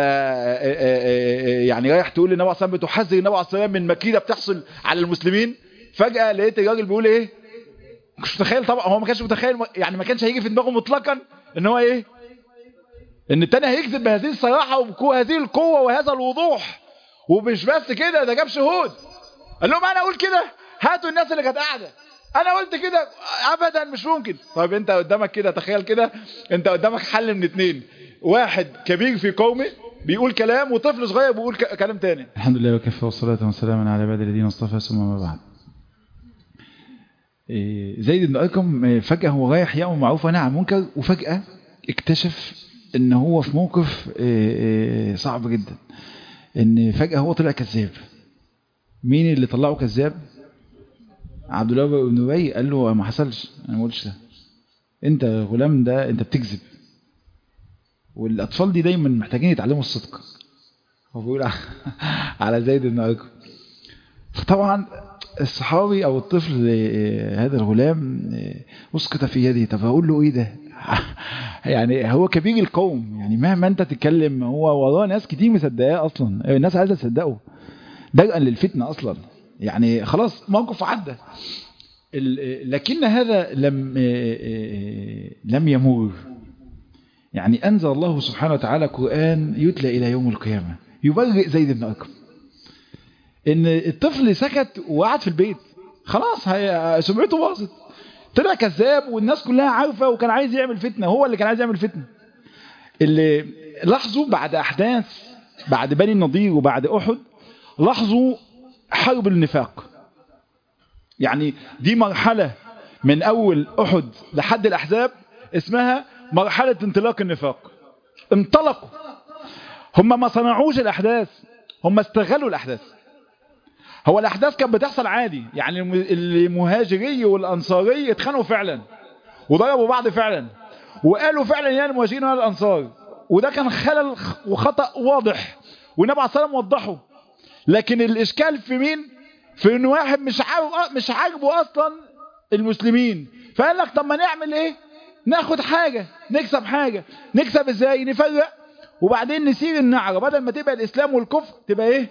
يعني رايح تقول للنبي عليه الصلاه والسلام بتحذر النبي عليه الصلاه والسلام من مكيده بتحصل على المسلمين فجاه لقيت الراجل بيقول ايه مش متخيل طبعا هو ما كانش متخيل يعني ما كانش هيجي في دماغه مطلقا ان هو ايه ان التاني هيكذب بهذه الصراحة وهذه القوة وهذا الوضوح ومش بس كده ده جاب شهود قال لهم انا اقول كده هاتوا الناس اللي كانت قاعدة انا قلت كده ابدا مش ممكن طيب انت قدامك كده تخيل كده انت قدامك حل من اتنين واحد كبير في قومه بيقول كلام وطفل صغير بيقول كلام تاني الحمد لله وكفى والصلاة والسلام على عباد الذين اصطفى ثم ما بعد زيد بن ارقم فجأة هو رايح يأمر معروف ونهى عن منكر وفجأة اكتشف ان هو في موقف صعب جدا ان فجأة هو طلع كذاب مين اللي طلعه كذاب عبد الله بن ابي قال له ما حصلش انا ما قلتش ده انت غلام ده انت بتكذب والاطفال دي دايما محتاجين يتعلموا الصدق هو بيقول على زيد بن ارقم فطبعا الصحابي او الطفل هذا الغلام اسقط في يده طب اقول له ايه ده يعني هو كبير القوم يعني مهما انت تتكلم هو وراه ناس كتير مصدقاه اصلا الناس عايزه تصدقه درءا للفتنه اصلا يعني خلاص موقف عدى لكن هذا لم لم يمر يعني انزل الله سبحانه وتعالى قران يتلى الى يوم القيامه يبرئ زيد بن ارقم ان الطفل سكت وقعد في البيت خلاص سمعته باظت طلع كذاب والناس كلها عارفة وكان عايز يعمل فتنة هو اللي كان عايز يعمل فتنة اللي لاحظوا بعد أحداث بعد بني النضير وبعد أحد لاحظوا حرب النفاق يعني دي مرحلة من أول أحد لحد الأحزاب اسمها مرحلة انطلاق النفاق انطلقوا هم ما صنعوش الأحداث هم استغلوا الأحداث هو الأحداث كانت بتحصل عادي يعني المهاجري والأنصاري اتخانقوا فعلا وضربوا بعض فعلا وقالوا فعلا يا المهاجرين ويا الأنصار وده كان خلل وخطأ واضح والنبي عليه الصلاة والسلام وضحه لكن الاشكال في مين في ان واحد مش عاجبه مش عاجبه اصلا المسلمين فقال لك طب ما نعمل ايه ناخد حاجة نكسب حاجة نكسب ازاي نفرق وبعدين نسير النعرة بدل ما تبقى الاسلام والكفر تبقى ايه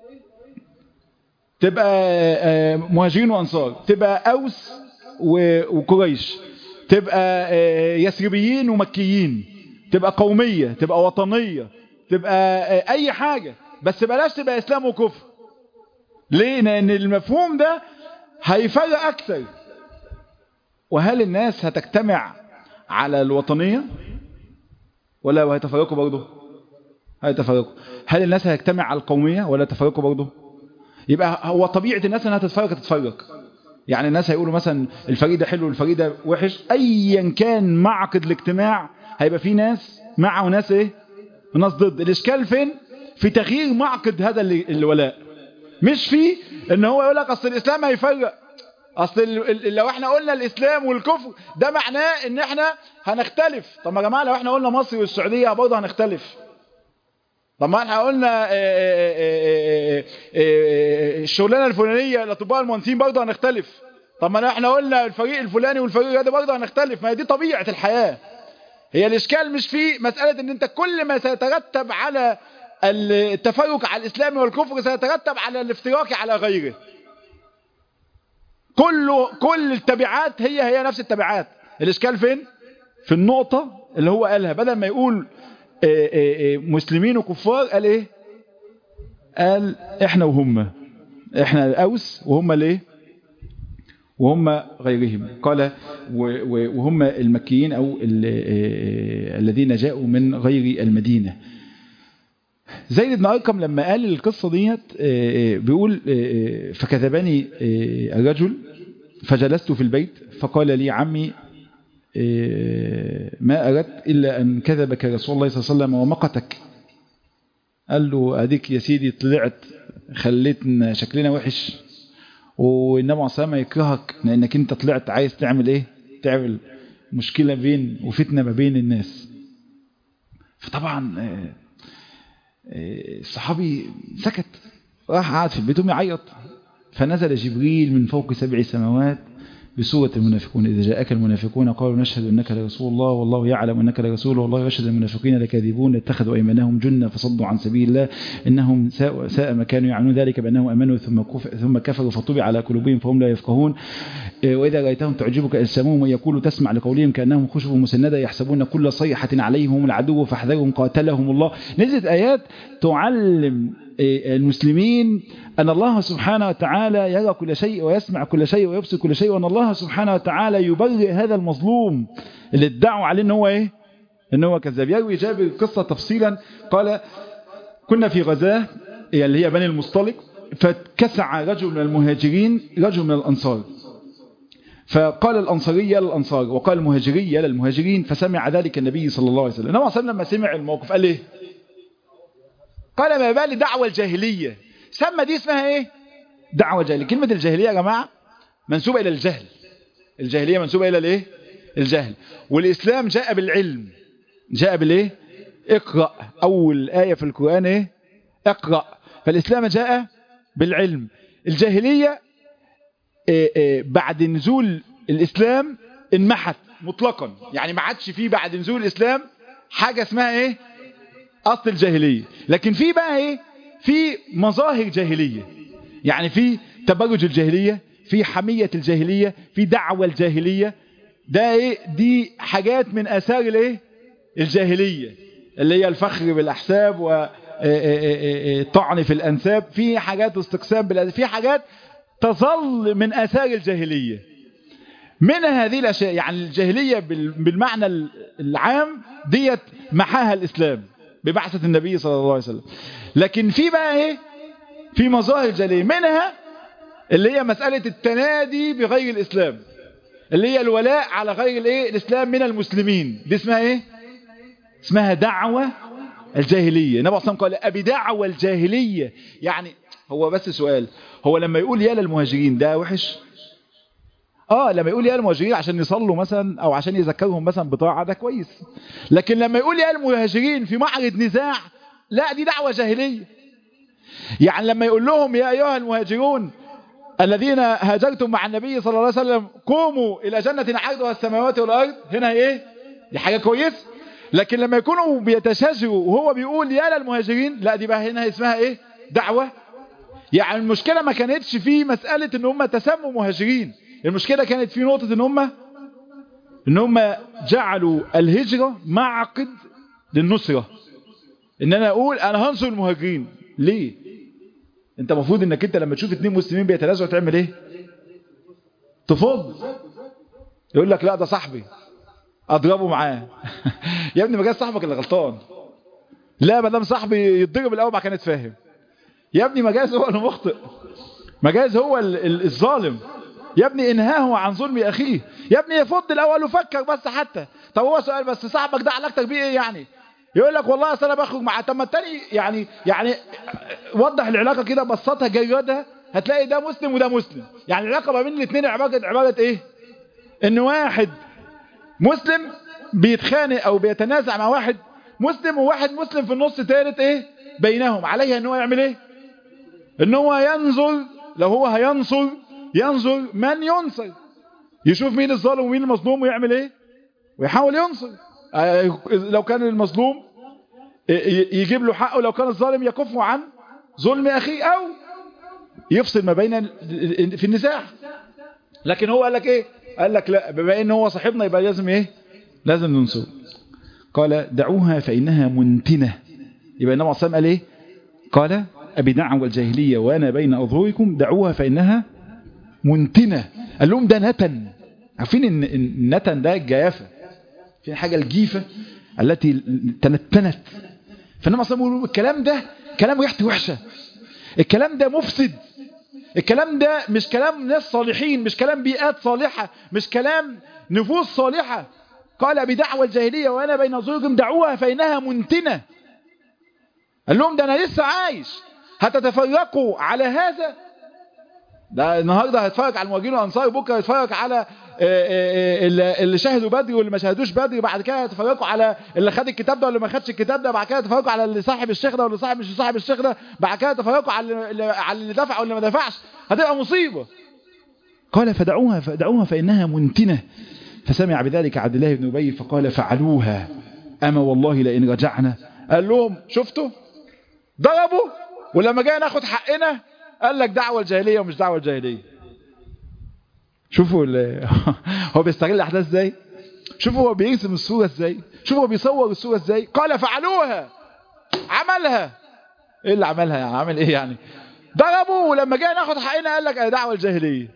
تبقى مهاجرين وانصار تبقى اوس وقريش تبقى يثربيين ومكيين تبقى قومية تبقى وطنية تبقى اي حاجة بس بلاش تبقى اسلام وكفر ليه لان المفهوم ده هيفرق اكثر وهل الناس هتجتمع على الوطنية ولا هيتفرقوا برضه هيتفرقوا هل الناس هيجتمع على القومية ولا يتفرقوا برضه يبقى هو طبيعة الناس انها تتفرق تتفرق يعني الناس هيقولوا مثلا الفريق ده حلو والفريق ده وحش ايا كان معقد الاجتماع هيبقى في ناس مع وناس ايه وناس ضد الاشكال فين في تغيير معقد هذا الولاء مش في ان هو يقول لك اصل الاسلام هيفرق اصل لو احنا قلنا الاسلام والكفر ده معناه ان احنا هنختلف طب يا جماعه لو احنا قلنا مصر والسعوديه برضه هنختلف طب ما احنا قلنا الشغلانه الفلانيه الاطباء المهندسين برضه هنختلف طب ما احنا قلنا الفريق الفلاني والفريق ده برضه هنختلف ما هي دي طبيعه الحياه هي الاشكال مش في مساله ان انت كل ما سيترتب على التفرق على الاسلام والكفر سيترتب على الافتراك على غيره كل كل التبعات هي هي نفس التبعات الاشكال فين في النقطة اللي هو قالها بدل ما يقول آآ آآ مسلمين وكفار قال ايه قال احنا وهم احنا الاوس وهم الايه وهم غيرهم قال وهم المكيين او الذين جاءوا من غير المدينة زيد بن أرقم لما قال القصة ديت بيقول فكذبني الرجل فجلست في البيت فقال لي عمي ما أردت إلا أن كذبك رسول الله صلى الله عليه وسلم ومقتك قال له أديك يا سيدي طلعت خليتنا شكلنا وحش والنبي عليه الصلاة يكرهك لأنك أنت طلعت عايز تعمل إيه تعمل مشكلة بين وفتنة ما بين الناس فطبعا الصحابي سكت راح قعد في البيت يعيط فنزل جبريل من فوق سبع سماوات بسورة المنافقون إذا جاءك المنافقون قالوا نشهد أنك لرسول الله والله يعلم أنك لرسول والله يشهد المنافقين لكاذبون اتخذوا أيمانهم جنة فصدوا عن سبيل الله إنهم ساء, ساء ما كانوا يعنون ذلك بأنهم أمنوا ثم, ثم كفروا فطبع على قلوبهم فهم لا يفقهون وإذا رأيتهم تعجبك أجسامهم ويقولوا تسمع لقولهم كأنهم خشب مسندة يحسبون كل صيحة عليهم هم العدو فاحذرهم قاتلهم الله نزلت آيات تعلم المسلمين أن الله سبحانه وتعالى يرى كل شيء ويسمع كل شيء ويبصر كل شيء وأن الله سبحانه وتعالى يبرئ هذا المظلوم اللي ادعوا عليه ان هو ايه ان هو كذاب يروي جابر القصة تفصيلا قال كنا في غزاه اللي هي بني المصطلق فكسع رجل من المهاجرين رجل من الأنصار فقال الأنصاري يا للأنصار وقال المهاجري يا للمهاجرين فسمع ذلك النبي صلى الله عليه وسلم النبي صلى الله عليه وسلم لما سمع الموقف قال ايه قال ما بالي دعوة الجاهلية سمى دي اسمها ايه دعوة جاهلية كلمة الجاهلية يا جماعة منسوبة الى الجهل الجاهلية منسوبة الى الايه الجهل والاسلام جاء بالعلم جاء بالايه اقرأ اول آية في القرآن ايه اقرأ فالاسلام جاء بالعلم الجاهلية إيه إيه بعد نزول الاسلام انمحت مطلقا يعني ما عادش فيه بعد نزول الاسلام حاجة اسمها ايه اصل الجاهلية لكن في بقى ايه في مظاهر جاهلية يعني في تبرج الجاهلية في حمية الجاهلية في دعوة الجاهلية ده ايه دي حاجات من اثار الايه الجاهلية اللي هي الفخر بالاحساب وطعن في الانساب في حاجات استقسام بالأساب في حاجات تظل من اثار الجاهلية من هذه الاشياء يعني الجاهلية بالمعنى العام ديت محاها الاسلام ببعثة النبي صلى الله عليه وسلم لكن في بقى ايه في مظاهر جاهلية منها اللي هي مسألة التنادي بغير الاسلام اللي هي الولاء على غير الايه الاسلام من المسلمين دي اسمها ايه اسمها دعوة الجاهلية النبي صلى الله عليه وسلم قال ابي دعوة الجاهلية يعني هو بس سؤال هو لما يقول يا للمهاجرين ده وحش اه لما يقول يا المهاجرين عشان يصلوا مثلا او عشان يذكرهم مثلا بطاعة ده كويس لكن لما يقول يا المهاجرين في معرض نزاع لا دي دعوة جاهلية يعني لما يقول لهم يا أيها المهاجرون الذين هاجرتم مع النبي صلى الله عليه وسلم قوموا إلى جنة عرضها السماوات والأرض هنا ايه دي حاجة كويس لكن لما يكونوا بيتشاجروا وهو بيقول يا للمهاجرين لا دي بقى هنا اسمها ايه دعوة يعني المشكلة ما كانتش في مسألة ان هم تسموا مهاجرين المشكلة كانت في نقطة ان هم ان هم جعلوا الهجرة معقد للنصرة ان انا اقول انا هنصر المهاجرين ليه انت المفروض انك انت لما تشوف اتنين مسلمين بيتنازعوا تعمل ايه تفض يقول لك لا ده صاحبي اضربه معاه يا ابني ما جاش صاحبك اللي غلطان لا ما دام صاحبي يتضرب الاول ما كانت فاهم يا ابني ما جاز هو اللي مخطئ ما جاز هو ال ال الظالم يا ابني انهاه عن ظلم اخيه يا ابني يفض الاول وفكر بس حتى طب هو سؤال بس صاحبك ده علاقتك بيه ايه يعني يقول لك والله اصل انا بخرج مع طب ما التاني يعني يعني وضح العلاقه كده بسطها جردها هتلاقي ده مسلم وده مسلم يعني العلاقه ما بين الاثنين عباره عباره ايه ان واحد مسلم بيتخانق او بيتنازع مع واحد مسلم وواحد مسلم في النص ثالث ايه بينهم عليه ان هو يعمل ايه ان هو ينظر لو هو هينصر ينظر من ينصر يشوف مين الظالم ومين المظلوم ويعمل ايه ويحاول ينصر لو كان المظلوم يجيب له حقه لو كان الظالم يكفه عن ظلم اخيه او يفصل ما بين في النزاع لكن هو قال لك ايه قال لك لا بما ان هو صاحبنا يبقى لازم ايه لازم ننصر قال دعوها فانها منتنه يبقى النبي صلى الله عليه وسلم قال ايه قال ابي دعوى الجاهليه وانا بين اظهركم دعوها فانها منتنه قال لهم ده نتن عارفين ان النتن ده الجيافه في حاجه الجيفه التي تنتنت فالنبي صلى الله عليه وسلم الكلام ده كلام ريحته وحشه الكلام ده مفسد الكلام ده مش كلام ناس صالحين مش كلام بيئات صالحة مش كلام نفوس صالحة قال بدعوى الجاهلية وأنا بين ظلكم دعوها فإنها منتنة قال لهم ده أنا لسه عايش هتتفرقوا على هذا ده النهاردة هيتفرج على المواجهين والأنصار بكرة هيتفرج على اللي شاهدوا بدري واللي ما شاهدوش بدري بعد كده هيتفرجوا على اللي خد الكتاب ده واللي ما خدش الكتاب ده بعد كده هيتفرجوا على اللي صاحب الشيخ ده واللي صاحب مش صاحب الشيخ ده بعد كده هيتفرجوا على اللي على اللي دفع واللي ما دفعش هتبقى مصيبة قال فدعوها فدعوها فإنها منتنة فسمع بذلك عبد الله بن أبي فقال فعلوها أما والله لئن رجعنا قال لهم شفتوا ضربوا ولما جاي ناخد حقنا قال لك دعوة الجاهلية ومش دعوة الجاهلية شوفوا هو بيستغل الاحداث ازاي شوفوا هو بيرسم الصورة ازاي شوفوا هو بيصور الصورة ازاي قال فعلوها عملها ايه اللي عملها يعني عمل ايه يعني ضربوا ولما جاي ناخد حقنا قال لك انا دعوة الجاهلية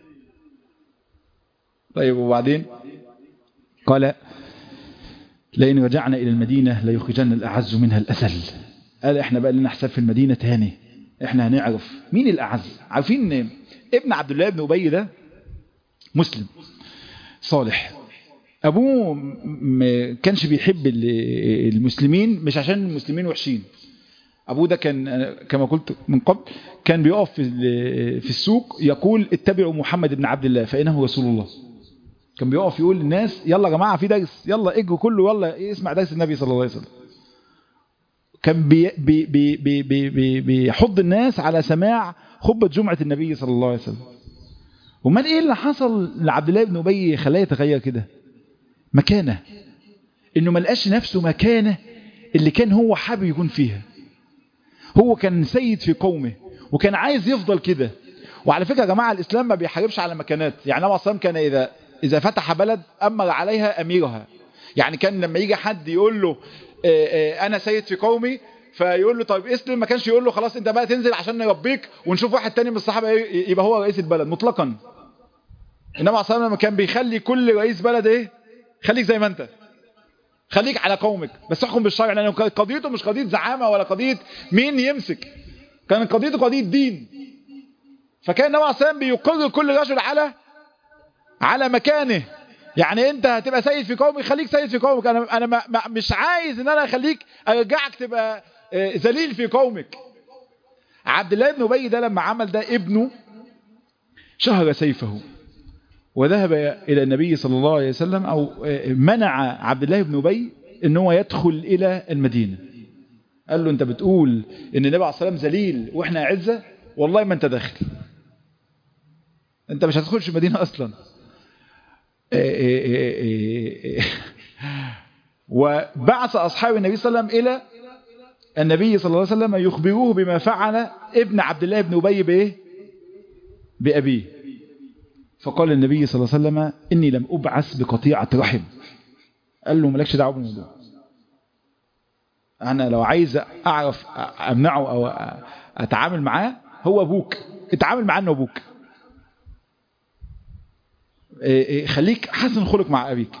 طيب وبعدين قال لئن رجعنا الى المدينة ليخرجن الاعز منها الاسل قال احنا بقى لنا حساب في المدينة تاني احنا هنعرف مين الاعز عارفين ابن عبد الله بن ابي ده مسلم صالح ابوه ما كانش بيحب المسلمين مش عشان المسلمين وحشين ابوه ده كان كما قلت من قبل كان بيقف في في السوق يقول اتبعوا محمد بن عبد الله فانه رسول الله كان بيقف يقول للناس يلا يا جماعه في درس يلا اجوا كله يلا اسمع درس النبي صلى الله عليه وسلم كان بي بي بي بي بي بي بيحض الناس على سماع خطبه جمعه النبي صلى الله عليه وسلم ومال ايه اللي حصل لعبد الله بن ابي خلاه يتغير كده مكانه انه ما لقاش نفسه مكانه اللي كان هو حابب يكون فيها هو كان سيد في قومه وكان عايز يفضل كده وعلى فكره يا جماعه الاسلام ما بيحاربش على مكانات يعني النبي صلى كان اذا اذا فتح بلد امر عليها اميرها يعني كان لما يجي حد يقول له انا سيد في قومي فيقول له طيب اسلم ما كانش يقول له خلاص انت بقى تنزل عشان نربيك ونشوف واحد تاني من الصحابه يبقى هو رئيس البلد مطلقا انما عليه لما كان بيخلي كل رئيس بلد ايه خليك زي ما انت خليك على قومك بس احكم بالشرع لانه قضيته مش قضيه زعامه ولا قضيه مين يمسك كان قضيته قضيه دين فكان النبي عليه الصلاه بيقر كل رجل على على مكانه يعني انت هتبقى سيد في قومك خليك سيد في قومك انا انا ما ما مش عايز ان انا اخليك ارجعك تبقى ذليل في قومك عبد الله بن ابي ده لما عمل ده ابنه شهر سيفه وذهب إلى النبي صلى الله عليه وسلم أو منع عبد الله بن أبي أن هو يدخل إلى المدينة قال له انت بتقول ان النبي عليه الصلاه والسلام ذليل واحنا اعزه والله ما انت داخل انت مش هتخش المدينه اصلا إيه إيه إيه إيه. وبعث اصحاب النبي صلى الله عليه وسلم الى النبي صلى الله عليه وسلم يخبروه بما فعل ابن عبد الله بن ابي بايه بابيه فقال النبي صلى الله عليه وسلم اني لم ابعث بقطيعه رحم قال له مالكش دعوه بالموضوع انا لو عايز اعرف امنعه او اتعامل معاه هو ابوك اتعامل معاه انه ابوك خليك حسن خلق مع ابيك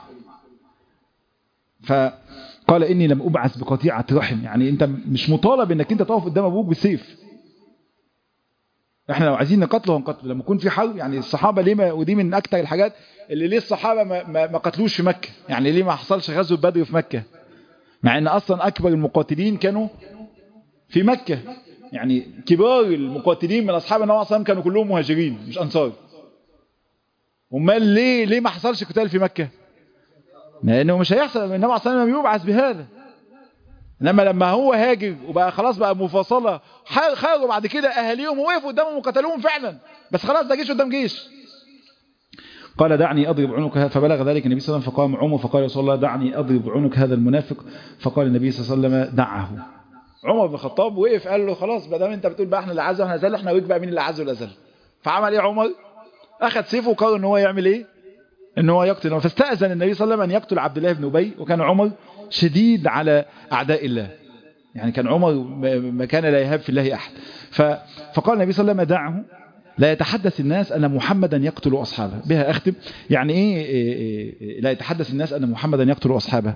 فقال اني لم ابعث بقطيعه رحم يعني انت مش مطالب انك انت تقف قدام ابوك بالسيف احنا لو عايزين نقتله هنقتله لما يكون في حرب يعني الصحابه ليه ما ودي من اكتر الحاجات اللي ليه الصحابه ما, ما, ما قتلوش في مكه يعني ليه ما حصلش غزوه بدر في مكه مع ان اصلا اكبر المقاتلين كانوا في مكه يعني كبار المقاتلين من اصحاب النبي صلى الله عليه وسلم كانوا كلهم مهاجرين مش انصار امال ليه ليه ما حصلش قتال في مكه لانه مش هيحصل النبي صلى الله عليه وسلم يبعث بهذا انما لما هو هاجر وبقى خلاص بقى مفاصله خرجوا بعد كده اهاليهم ووقفوا قدامهم وقتلوهم فعلا بس خلاص ده جيش قدام جيش قال دعني أضرب عنق فبلغ ذلك النبي صلى الله عليه وسلم فقام عمر فقال يا رسول الله دعني أضرب عنق هذا المنافق فقال النبي صلى الله عليه وسلم دعه عمر بن الخطاب وقف قال له خلاص ما دام انت بتقول بقى احنا اللي عز واحنا زل احنا ويك بقى مين اللي عز ولا زل فعمل ايه عمر اخذ سيفه وقرر ان هو يعمل ايه ان هو يقتل فاستأذن النبي صلى الله عليه وسلم ان يقتل عبد الله بن ابي وكان عمر شديد على اعداء الله يعني كان عمر ما كان لا يهاب في الله احد فقال النبي صلى الله عليه وسلم دعه لا يتحدث الناس أن محمدا يقتل أصحابه بها أختم يعني إيه, إيه, إيه لا يتحدث الناس أن محمدا يقتل أصحابه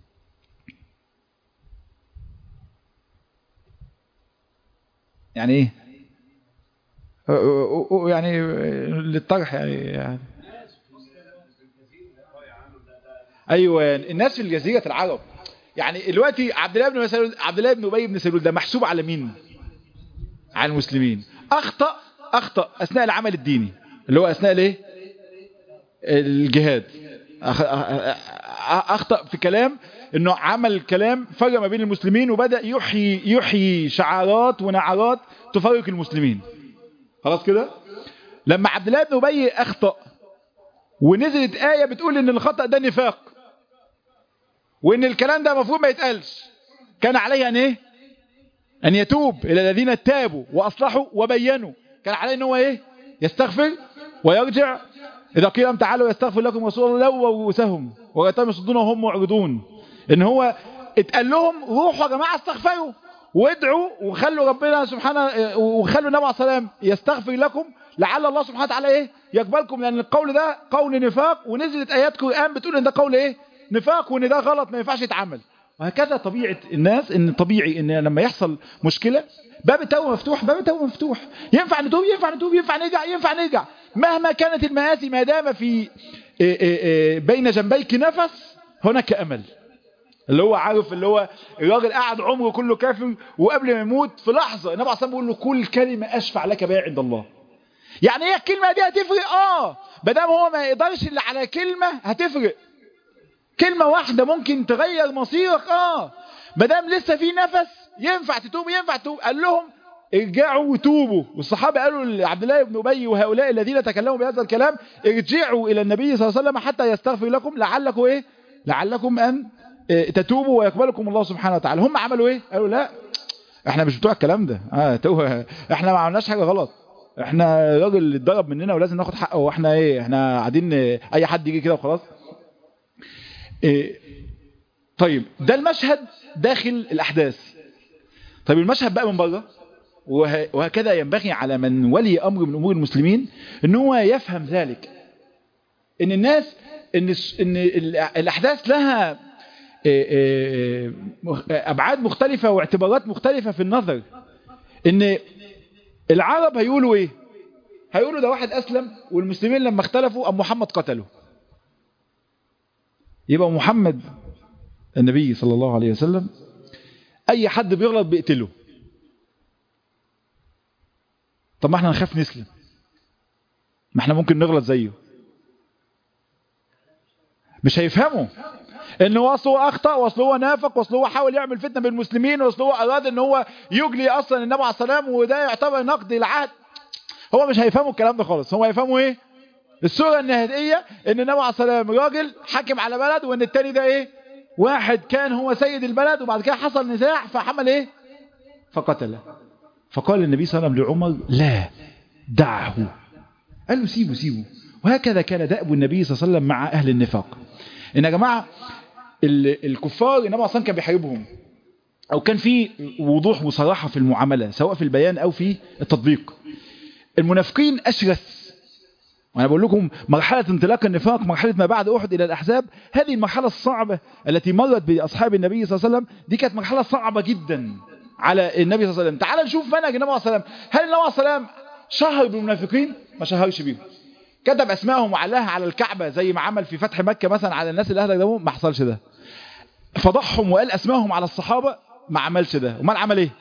يعني إيه يعني للطرح يعني, يعني أيوة الناس في الجزيرة العرب يعني دلوقتي عبد الله بن مسعود عبد الله بن ابي بن سلول ده محسوب على مين على المسلمين اخطا اخطا اثناء العمل الديني اللي هو اثناء الايه الجهاد اخطا في كلام انه عمل كلام فرق ما بين المسلمين وبدا يحيي يحيي شعارات ونعرات تفرق المسلمين خلاص كده لما عبد الله بن ابي اخطا ونزلت ايه بتقول ان الخطا ده نفاق وان الكلام ده المفروض ما يتقالش كان عليه ان ايه ان يتوب الى الذين تابوا واصلحوا وبينوا كان عليه ان هو ايه يستغفر ويرجع اذا قيل لهم تعالوا يستغفر لكم رسول الله لووا رؤوسهم وغيرتهم يصدون وهم معرضون ان هو اتقال لهم روحوا يا جماعه استغفروا وادعوا وخلوا ربنا سبحانه وخلوا النبي عليه الصلاه والسلام يستغفر لكم لعل الله سبحانه وتعالى ايه يقبلكم لان القول ده قول نفاق ونزلت ايات قران بتقول ان ده قول ايه نفاق وان ده غلط ما ينفعش يتعمل وهكذا طبيعة الناس ان طبيعي ان لما يحصل مشكلة باب التوبة مفتوح باب التوبة مفتوح ينفع نتوب ينفع نتوب ينفع نرجع ينفع نرجع مهما كانت المآسي ما دام في بين جنبيك نفس هناك امل اللي هو عارف اللي هو الراجل قاعد عمره كله كافر وقبل ما يموت في لحظة النبي عليه الصلاة بيقول له كل كلمة اشفع لك بها عند الله يعني ايه الكلمة دي هتفرق اه بدام هو ما يقدرش اللي على كلمة هتفرق كلمة واحدة ممكن تغير مصيرك اه مادام لسه في نفس ينفع تتوب ينفع تتوب قال لهم ارجعوا وتوبوا والصحابة قالوا لعبد الله بن أبي وهؤلاء الذين تكلموا بهذا الكلام ارجعوا إلى النبي صلى الله عليه وسلم حتى يستغفر لكم لعلكم إيه لعلكم أن تتوبوا ويقبلكم الله سبحانه وتعالى هم عملوا إيه قالوا لا احنا مش بتوع الكلام ده اه توه احنا ما عملناش حاجة غلط احنا راجل اتضرب مننا ولازم ناخد حقه واحنا ايه احنا قاعدين اي حد يجي كده وخلاص إيه طيب ده المشهد داخل الأحداث طيب المشهد بقى من بره وهكذا ينبغي على من ولي أمر من أمور المسلمين ان هو يفهم ذلك ان الناس ان, إن الأحداث لها أبعاد مختلفة واعتبارات مختلفة في النظر ان العرب هيقولوا ايه هيقولوا ده واحد أسلم والمسلمين لما اختلفوا أم محمد قتله يبقى محمد النبي صلى الله عليه وسلم اي حد بيغلط بيقتله طب ما احنا نخاف نسلم ما احنا ممكن نغلط زيه مش هيفهموا ان هو اصله هو اخطا واصله هو نافق واصله هو حاول يعمل فتنه بين المسلمين واصله هو اراد ان هو يجلي اصلا النبي عليه السلام وده يعتبر نقد العهد هو مش هيفهموا الكلام ده خالص هو هيفهموا ايه الصوره النهائيه ان النبي عليه السلام راجل حاكم على بلد وان التاني ده ايه واحد كان هو سيد البلد وبعد كده حصل نزاع فحمل ايه فقتله فقال النبي صلى الله عليه وسلم لعمر لا دعه قال له سيبه سيبه وهكذا كان دأب النبي صلى الله عليه وسلم مع أهل النفاق إن يا جماعة الكفار النبي أصلا كان بيحاربهم أو كان في وضوح وصراحة في المعاملة سواء في البيان أو في التطبيق المنافقين أشرس وأنا بقول لكم مرحلة انطلاق النفاق مرحلة ما بعد أحد إلى الأحزاب هذه المرحلة الصعبة التي مرت بأصحاب النبي صلى الله عليه وسلم دي كانت مرحلة صعبة جدا على النبي صلى الله عليه وسلم تعال نشوف منهج النبي صلى الله عليه وسلم هل النبي صلى الله عليه وسلم شهر بالمنافقين ما شهرش بيهم كتب اسمائهم وعلاها على الكعبة زي ما عمل في فتح مكة مثلا على الناس اللي اهلك ده ما حصلش ده فضحهم وقال اسمائهم على الصحابة ما عملش ده امال عمل ايه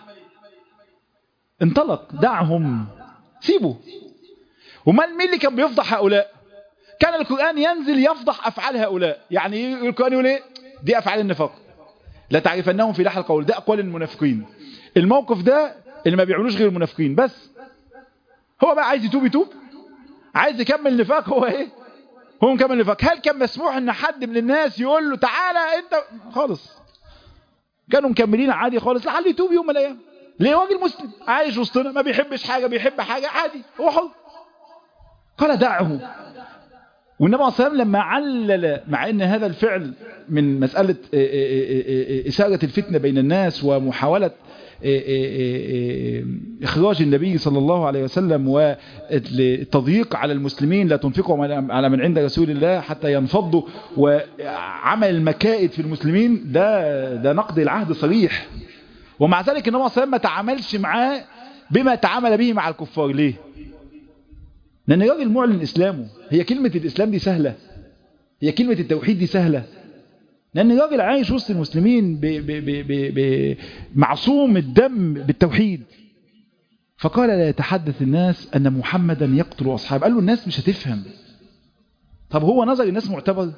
انطلق دعهم سيبه ومال مين اللي كان بيفضح هؤلاء كان القرآن ينزل يفضح افعال هؤلاء يعني القرآن يقول ايه دي افعال النفاق لا تعرفنهم في لحن القول ده اقوال المنافقين الموقف ده اللي ما بيعملوش غير المنافقين بس هو بقى عايز يتوب يتوب عايز يكمل نفاق هو ايه هو مكمل نفاق هل كان مسموح ان حد من الناس يقول له تعالى انت خالص كانوا مكملين عادي خالص لعل يتوب يوم من الايام ليه راجل مسلم عايش وسطنا ما بيحبش حاجه بيحب حاجه عادي هو حر قال دعه والنبي عليه الصلاه لما علل مع ان هذا الفعل من مساله اثاره الفتنه بين الناس ومحاوله إخراج النبي صلى الله عليه وسلم والتضييق على المسلمين لا تنفقوا على من عند رسول الله حتى ينفضوا وعمل المكائد في المسلمين ده ده نقد العهد صريح ومع ذلك النبي صلى الله عليه وسلم ما تعاملش معاه بما تعامل به مع الكفار ليه لأن الراجل معلن إسلامه هي كلمة الإسلام دي سهلة هي كلمة التوحيد دي سهلة لأن الراجل عايش وسط المسلمين ب ب ب ب ب معصوم الدم بالتوحيد فقال لا يتحدث الناس أن محمدا يقتل أصحابه قال له الناس مش هتفهم طب هو نظر الناس معتبر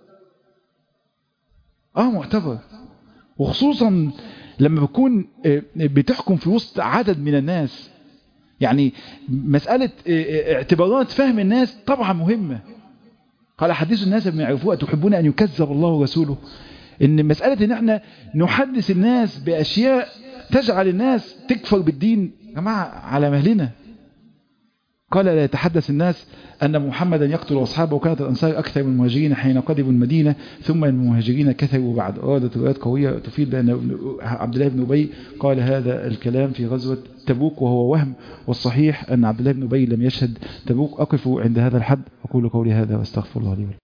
آه معتبر وخصوصا لما بكون بتحكم في وسط عدد من الناس يعني مسألة اعتبارات فهم الناس طبعا مهمة قال حديث الناس بما يعرفوه تحبون أن يكذب الله ورسوله إن مسألة إن احنا نحدث الناس بأشياء تجعل الناس تكفر بالدين جماعة على مهلنا قال لا يتحدث الناس أن محمدا يقتل أصحابه وكانت الأنصار أكثر من المهاجرين حين قدموا المدينة ثم المهاجرين كثروا بعد أرادت روايات قوية تفيد بأن عبد الله بن أبي قال هذا الكلام في غزوة تبوك وهو وهم والصحيح أن عبد الله بن أبي لم يشهد تبوك أقف عند هذا الحد أقول قولي هذا واستغفر الله لي